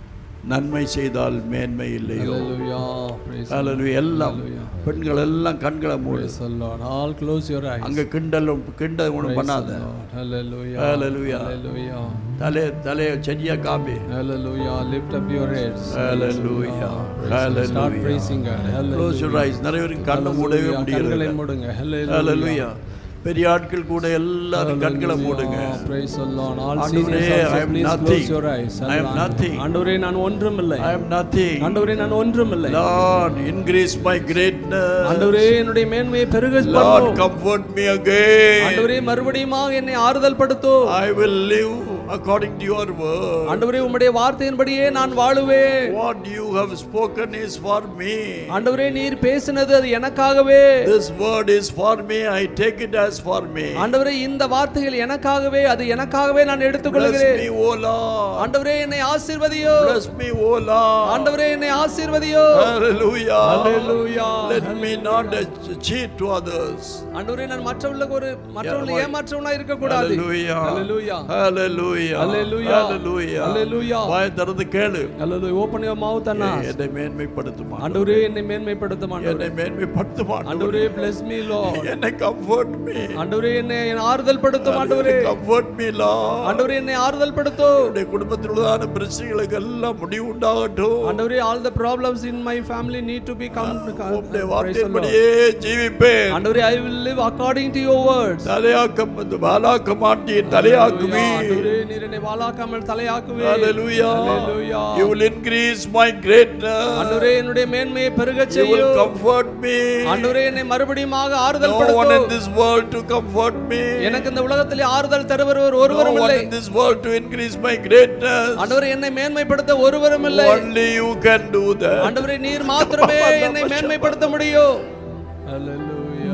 நன்மை செய்தால் மேன்மை இல்லையோ Hallelujah. Praise the Lord. Hallelujah. எல்லாம் Hallelujah. பெண்கள் எல்லாம் கண்களை மூடு Praise the Lord. All close your eyes. அங்க கிண்டலும் கிண்டல் ஒன்றும் Praise பண்ணாத the Lord. Hallelujah. Hallelujah. Hallelujah. தலைய தலைய சரியா காமி Hallelujah. Lift up your heads. Hallelujah. Praise the Lord. Start Hallelujah. praising God. Close your Hallelujah. Eyes நிறைய பேருக்கு கண்ணை மூடவே Hallelujah. கண்களை முடியல மூடுங்க. ஹalleluya Hallelujah. பெரிய ஆட்கள் கூட எல்லாரும் கண்களை மூடுங்க Hallelujah. Praise the Lord. All ஆண்டவரே, seniors also I am please nothing. close your eyes. I am nothing. ஆண்டவரே நான் ஒன்றுமில்லை ஐ அம் நதிங் ஆண்டவரே நான் ஒன்றுமில்லை லார்ட் இன்கிரீஸ் மை கிரேட்னஸ் ஆண்டவரே என்னுடைய மேன்மையை பெருக லார்ட் பண்ணும் கம்ஃபர்ட் மீ அகைன் ஆண்டவரே மறுபடியும் என்னை ஆறுதல் படுத்தும் I will live according to your word ஆண்டவரே உம்முடைய வார்த்தையின்படியே நான் வாழுவேன் what you have spoken is for me ஆண்டவரே நீர் பேசினது அது எனக்காகவே this word is for me I take it as for me ஆண்டவரே இந்த வார்த்தைகள் எனக்காகவே அது எனக்காகவே நான் bless எடுத்துக்கொள்கிறேன் me o lord ஆண்டவரே என்னை ஆசீர்வதியோ bless me o lord ஆண்டவரே என்னை ஆசீர்வதியோ hallelujah Hallelujah. let me not uh, cheat to others ஆண்டவரே நான் மற்றவர்களுக்கு ஒரு மற்றவர்களை Yeah, ஏமாற்றவனா இருக்க கூடாது hallelujah Hallelujah. hallelujah Hallelujah. hallelujah Hallelujah. வாய் திறந்து கேளு Hallelujah. Open your mouth and ask. என்னை மேன்மைப்படுத்துமா ஆண்டவரே என்னை மேன்மைப்படுத்தும் ஆண்டவரே என்னை மேன்மைப்படுத்துமா ஆண்டவரே bless me lord என்னை கம்ஃபர்ட் மீ ஆண்டவரே என்னை ஆறுதல் படுத்தும் ஆண்டவரே கம்ஃபர்ட் மீ லார்ட் ஆண்டவரே என்னை ஆறுதல் படுத்தும் என்னுடைய குடும்பத்தில் உள்ளதான பிரச்சனைகளுக்கு எல்லாம் முடிவு உண்டாகட்டும் ஆண்டவரே all the problems in my family need to be come உம்முடைய Praise the Lord. வார்த்தையின்படியே ஜீவிப்பேன் ஆண்டவரே I will live according to your words தலையாக்க பாலாக்க மாட்டேன் தலையாக்குவி ஆண்டவரே நீர் என்னை வாளாக்காமல் தலையாக்குவே Hallelujah. Hallelujah. You will increase my greatness. ஆண்டவரே என்னுடைய மேன்மையை பெருகச் You will செய்யும் comfort me. ஆண்டவரே என்னை மறுபடியும் ஆறுதல் No one in படுத்தும் this world to comfort me. எனக்கு இந்த உலகத்திலே ஆறுதல் தருபவர் No ஒருவரும் one இல்லை in this world to increase my greatness. ஆண்டவரே என்னை மேன்மைப்படுத்த ஒருவரும் இல்லை Only you can do that. ஆண்டவரே நீர் மாத்திரமே என்னை மேன்மைப்படுத்த முடியும் Hallelujah.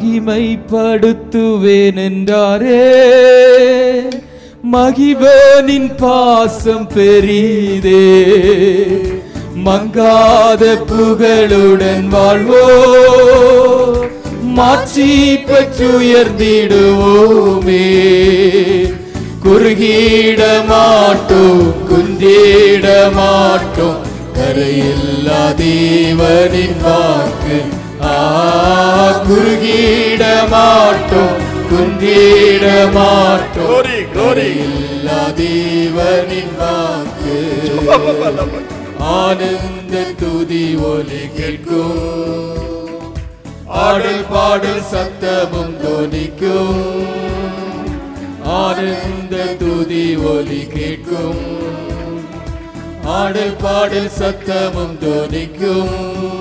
மகிமைப்படுத்துவேன் என்றாரே மகிபனின் பாசம் பெரிதே மங்காத புகழுடன் வாழ்வோ மாட்சி பெற்றுயர்ந்திடுவோமே குறுகிட மாட்டோம் குந்திட மாட்டோம் கரையில்லா தேவனின் வாக்கு ஆ குறுகிட மாட்டோம் குந்திட மாட்டோம் Glory, glory. எல்லா தேவனின் வாக்கு ஆனந்த துதி ஒலி கேட்கும் ஆடல் பாடல் சத்தமும் தோனிக்கும் ஆனந்த துதி ஒலி கேட்கும் ஆடல் பாடல் சத்தமும் தோனிக்கும்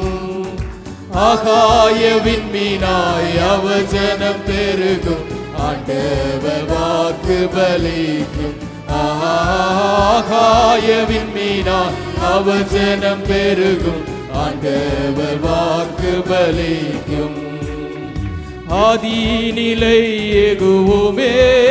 ஆகாய விண்மீனாய் அவஜனம் பெருகும் ஆண்டவர் வாக்கு பலிக்கும் ஆகாய விண்மீனாய் அவஜனம் பெருகும் ஆண்டவர் வாக்கு பலிக்கும் ஆதிநிலை எகுவோமே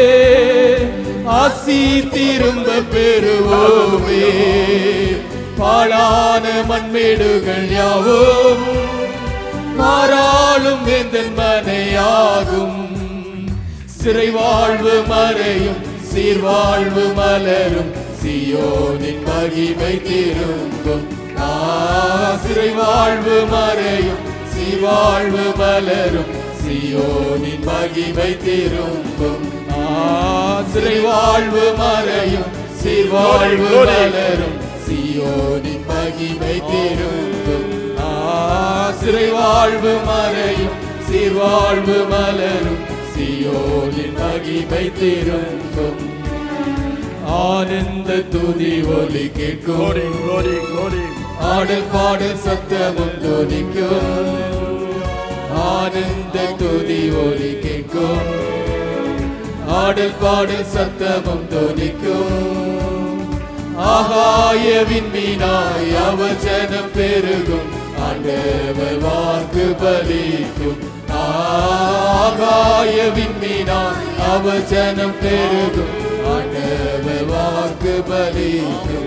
ஆசி திரும்ப பெறுவோமே பாழான மண்மேடுகள் யாவும் மாறாளும் எந்தன் மனையாகும் சிறை வாழ்வு மறையும் சீர்வாழ்வு மலரும் சியோனின் மகிமை திரும்பும் ஆ, சிறை வாழ்வு மறையும் சீர்வாழ்வு மலரும் சியோனின் மகிமை திரும்பும் ஆ, சிறை வாழ்வு மறையும் சீர்வாழ்வு மலரும் சியோனின் மகிமை திரும்பும் ஆ, சிறை வாழ்வு மறையும் சீர்வாழ்வு மலரும் சியோனின் மகிமை திரும்பும் ஆனந்த துதி ஒலி கேட்கும் Glory, glory, glory. ஆடல் பாடல் சத்தமும் துதிக்கும் ஆனந்த துதி ஒலி கேட்கும் ஆடல் பாடல் சத்தமும் துதிக்கும் ஆகாய விண்மீனாய் அவஜனம் பெருகும் ஆண்டவர் வாக்கு பலிக்கும் ஆகாய விண்மீனாய் அவஜனம் பெருகும் ஆண்டவர் வாக்கு பலிக்கும்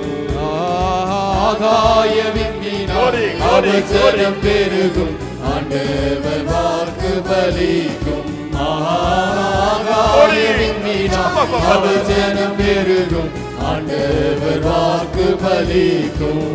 ஆகாய விண்மீனாய் அவஜனம் பெருகும் ஆண்டவர் வாக்கு பலிக்கும் அவர் ஜனம் பெருகும் ஆண்டவர் வாக்கு பலிக்கும்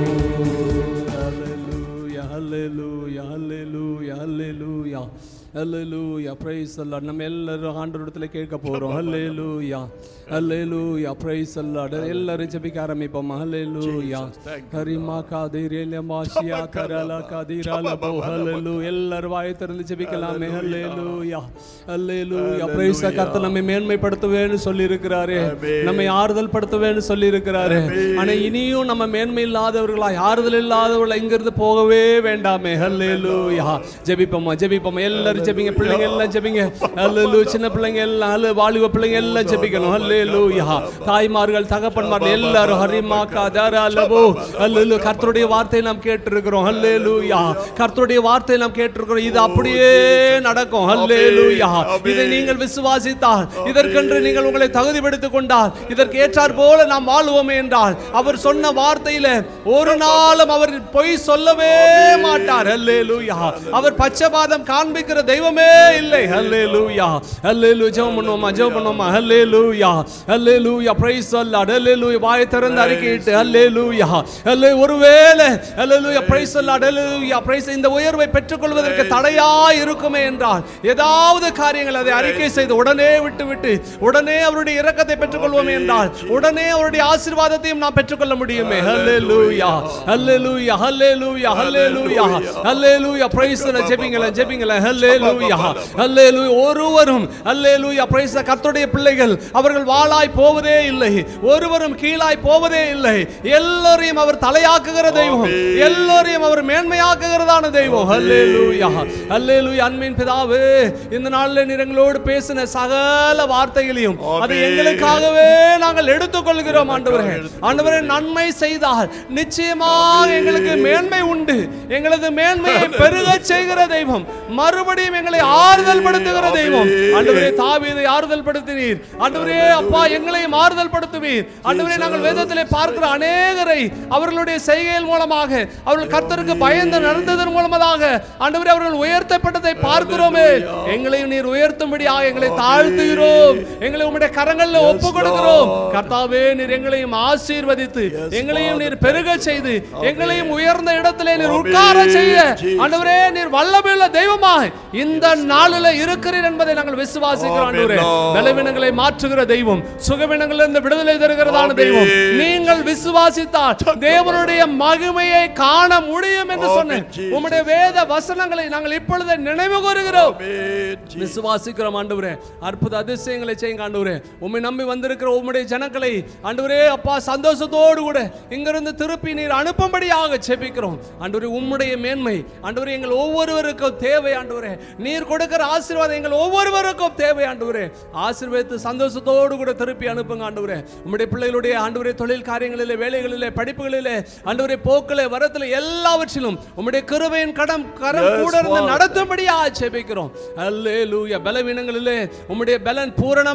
Hallelujah, hallelujah, hallelujah, hallelujah. Hallelujah, praise the Lord. நம்ம எல்லாரும் ஆண்டவரிடத்துல கேட்க போறோம் Hallelujah, hallelujah, praise the Lord. எல்லாரும் ஜெபிக்க ஆரம்பிப்போம் Hallelujah. ஹரிமா காதிரேல மாஷியா கரலா காதிரால போ Hallelujah. எல்லாரும் வாயை திறந்து ஜெபிக்கலாமே Hallelujah. Hallelujah. praise the கர்த்தர் நம்மை மேன்மைப்படுத்துவேன்னு சொல்லி இருக்கிறாரு நம்மை ஆறுதல் படுத்துவேன்னு சொல்லி இருக்கிறாரு ஆனா இனியும் நம்ம மேன்மை இல்லாதவர்களா ஆறுதல் இல்லாதவர்களா இங்கிருந்து போகவே வேண்டாமே ஹல்லேலூயா ஜெபிப்போமா ஜெபிப்போமா எல்லாரும் ஜெபிங்க பிள்ளைங்க எல்லாம் ஜெபிங்க ஹல்லேலூ சின்ன பிள்ளைங்க எல்லாம் ஹல்லே வாலிப பிள்ளைங்க எல்லாம் ஜெபிக்கணும் ஹல்லேலூயா தாய்மார்கள் தகப்பன்மார்கள் எல்லாரும் ஹரிமா காதாரா லபோ ஹல்லேலூ கர்த்தருடைய வார்த்தையை நாம் கேட்டிருக்கிறோம் ஹல்லேலூயா கர்த்தருடைய வார்த்தையை நாம் கேட்டிருக்கிறோம் இது அப்படியே நடக்கும் ஹல்லேலூயா இதை நீங்கள் விசுவாசித்தால் இதற்கென்று நீங்கள் உங்களை தகுதிப்படுத்திக் கொண்டால் இதற்கு ஏற்றார் போல நாம் வாழ்வோமே என்றால் அவர் சொன்ன வார்த்தையில ஒரு நாளும் அவர் பொய் சொல்லவே மாட்டார் ஹல்லேலூயா அவர் பச்சபாதம் காண்பிக்கிற தெய்வமே இல்லை ஹல்லேலூயா ஹல்லேலூயா ஜெபம் பண்ணுவோமா ஜெபம் பண்ணுவோமா ஹல்லேலூயா ஹல்லேலூயா பிரைஸ் அல்லாஹ் ஹல்லேலூயா வாயை திறந்து அறிக்கையிட்டு ஹல்லேலூயா ஹல்லே ஒருவேளை ஹல்லேலூயா பிரைஸ் அல்லாஹ் ஹல்லேலூயா பிரைஸ் இந்த உயர்வை பெற்றுக்கொள்வதற்கு தடையா இருக்குமே என்றால் ஏதாவது காரியங்கள் அதை அறிக்கை செய்து உடனே விட்டு விட்டு உடனே அவருடைய இரக்கத்தை பெற்றுக்கொள்வோமே என்றால் உடனே அவருடைய ஆசீர்வாதத்தையும் நாம் பெற்றுக்கொள்ள முடியுமே ஹல்லேலூயா ஹல்லேலூயா ஹல்லேலூயா ஹல்லேலூயா ஹல்லேலூயா பிரைஸ் ஜெபிங்கள ஜெபிங்கள ஹல்லேலூயா ஹல்லேலூயா ஒருவரும் ஹல்லேலூயா பிரைஸ் கர்த்தருடைய பிள்ளைகள் அவர்கள் வாளாய் போவதே இல்லை ஒருவரும் கீழாய் போவதே இல்லை எல்லோரையும் அவர் தலையாக்குகிற தெய்வம் எல்லோரையும் அவர் மேன்மையாக்குகிறதான தெய்வம் ஹல்லேலூயா ஹல்லேலூயா அன்பின் பிதாவே இந்த நாளில் நீர் எங்களோடு பேசின சகல வார்த்தைகளையும் அதை எங்களுக்காகவே நாங்கள் எடுத்துக்கொள்கிறோம் ஆண்டவரே ஆண்டவரே நன்மை செய்தால் நிச்சயமாக எங்களுக்கு மேன்மை உண்டு எங்களது மேன்மையை பெருகச் செய்கிற தெய்வம் மறுபடியும் எங்களை ஆறுதல் படுத்துகிற தெய்வம் ஆண்டவரே தாவீதை ஆறுதல் படுத்தினீர் ஆண்டவரே அப்பா எங்களையும் ஆறுதல் படுத்துவீர் ஆண்டவரே நாங்கள் வேதத்திலே பார்க்கிற அநேகரை அவர்களுடைய செய்கைகள் மூலமாக அவர்கள் கர்த்தருக்கு பயந்து நடந்ததன் மூலமாக ஆண்டவரே அவர்கள் உயர்த்தப்பட்டதை பார்க்கிறோமே எங்களையும் நீர் உயர்த்தும்படியாக எங்களை தாழ்த்துகிறோம் எங்களை உம்முடைய கரங்களில் ஒப்பு கொடுக்கிறோம் கர்த்தாவே நீர் எங்களையும் ஆசீர்வதித்து எங்களையும் நீர் பெருக செய்து எங்களையும் உயர்ந்த இடத்திலே நீர் உட்கார செய்ய ஆண்டவரே நீர் வல்லமையுள்ள தெய்வமாய் இந்த நாளில் இருக்கிறீர் என்பதை நாங்கள் விசுவாசிக்கிறோம் ஆண்டவரே பலவீனங்களை மாற்றுகிற தெய்வம் சுகவீனங்களில் இருந்து விடுதலை தருகிறதான தெய்வம் நீங்கள் விசுவாசித்தால் தேவனுடைய மகிமையை காண முடியும் என்று சொன்னேன் உம்முடைய வேத வசனங்களை நாங்கள் இப்பொழுது நினைவு கூறுகிறோம் விசுவாசிக்கிறோம் ஆண்டவரே அற்புத அதிசயங்களை செய்யுங்க ஆண்டவரே உம்மை நம்பி வந்திருக்கிற உம்முடைய ஜனங்களை ஆண்டவரே அப்பா சந்தோஷத்தோடு கூட இங்கிருந்து திருப்பி நீர் அனுப்பும்படியாக செபிக்கிறோம் ஆண்டவரே உம்முடைய மேன்மை ஆண்டவரே எங்கள் ஒவ்வொருவருக்கும் தேவை ஆண்டவரே நீர் கொடுக்கிற ஆசீர்வாதம் எங்கள் ஒவ்வொருவருக்கும் தேவை ஆண்டவரே ஆசீர்வதித்து சந்தோஷத்தோடு கூட திருப்பி அனுப்புங்க ஆண்டவரே உம்முடைய பிள்ளைகளுடைய ஆண்டவரே தொழில் காரியங்களிலே வேலைகளிலே படிப்புகளிலே ஆண்டவரே போக்கிலே வரத்திலே எல்லாவற்றிலும் உம்முடைய கிருபையின் கடம் கரம் கூட இருந்து நடத்தும்படியா செபிக்கிறோம் அல்லேலூயா பலவீனங்களிலே உம்முடைய பலன்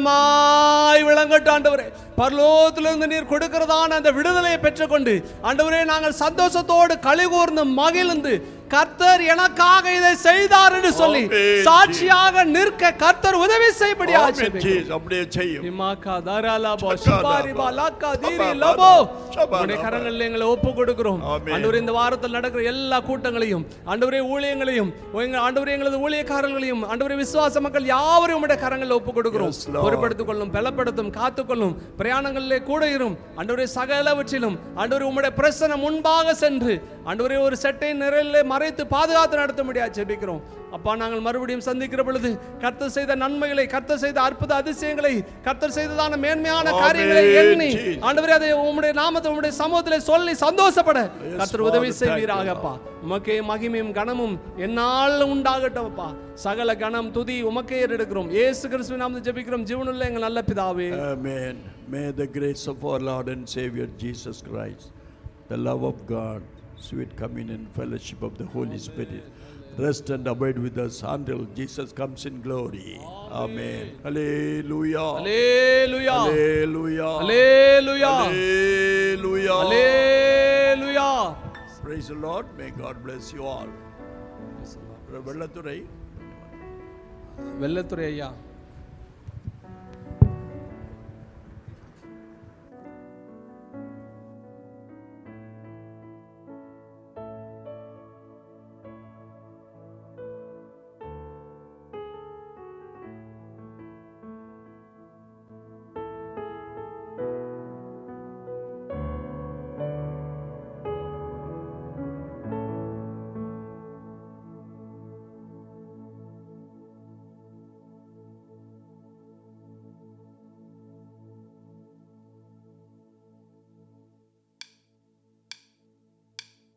பூரணமாய் விளங்கட்டும் ஆண்டவரே பரலோகத்திலிருந்து நீர் கொடுக்கிறதான அந்த விடுதலையை பெற்றுக்கொண்டு ஆண்டவரே நாங்கள் சந்தோஷத்தோடு களி கூர்ந்து மகிழ்ந்து கர்த்தர் எனக்காக இதை செய்தார் என்று சொல்லி சாட்சியாக நிற்க கர்த்தர் உதவி செய்யபடியா அப்படியே செய்யும் இமாக்கா தாராலாபோ ஷிபாரிபா லாக்கா தீரி லபோ உடைய கரங்களில் எங்களை ஒப்பு கொடுக்கிறோம் ஆமென். ஆண்டவரே இந்த வாரத்தில் நடக்கிற எல்லா கூட்டங்களையும் ஆண்டவரே ஊழியங்களையும் எங்க ஆண்டவரே எங்களது ஊழியக்காரர்களையும் ஆண்டவரே விசுவாச மக்கள் யாவரையும் உடைய கரங்களில் ஒப்பு கொடுக்கிறோம் Yes, Lord. பொறுப்படுத்திக் கொள்ளும் பலப்படுத்தும் காத்துக்கொள்ளும் பிரயாணங்களிலே கூட இரும் ஆண்டவரே சகலவற்றிலும் ஆண்டவரே உம்முடைய பிரசனம் முன்பாக சென்று ஆண்டவரே ஒரு செட்டை நிறையிலே மறைத்து பாதுகாத்து நடத்த முடியாது ஜெபிக்கிறோம் அப்பா நாங்கள் மறுபடியும் சந்திக்கிற பொழுது கர்த்தர் செய்த நன்மைகளை கர்த்தர் செய்த அற்புத அதிசயங்களை கர்த்தர் செய்ததான மேன்மையான Amen. காரியங்களை எண்ணி Jesus. ஆண்டவரே அதை உம்முடைய நாமத்தை உம்முடைய சமூகத்திலே சொல்லி சந்தோஷப்பட கர்த்தர் உதவி Father, thank you, செய்வீராக அப்பா உமக்கே மகிமையும் கனமும் என்னால் உண்டாகட்டும் அப்பா சகல கணம் துதி உமக்கே எடுக்கிறோம் இயேசு கிறிஸ்துவின் நாமத்தில் ஜெபிக்கிறோம் ஜீவனுள்ள எங்கள் நல்ல பிதாவே Amen. May the grace of our Lord and Savior Jesus Christ, the love of God, sweet communion, fellowship of the Holy Spirit, rest and abide with us until Jesus comes in glory. Amen. Hallelujah. Hallelujah Hallelujah. Hallelujah Hallelujah. Hallelujah Praise the Lord. May God bless you all. Vellathurai Vellathurai ஐயா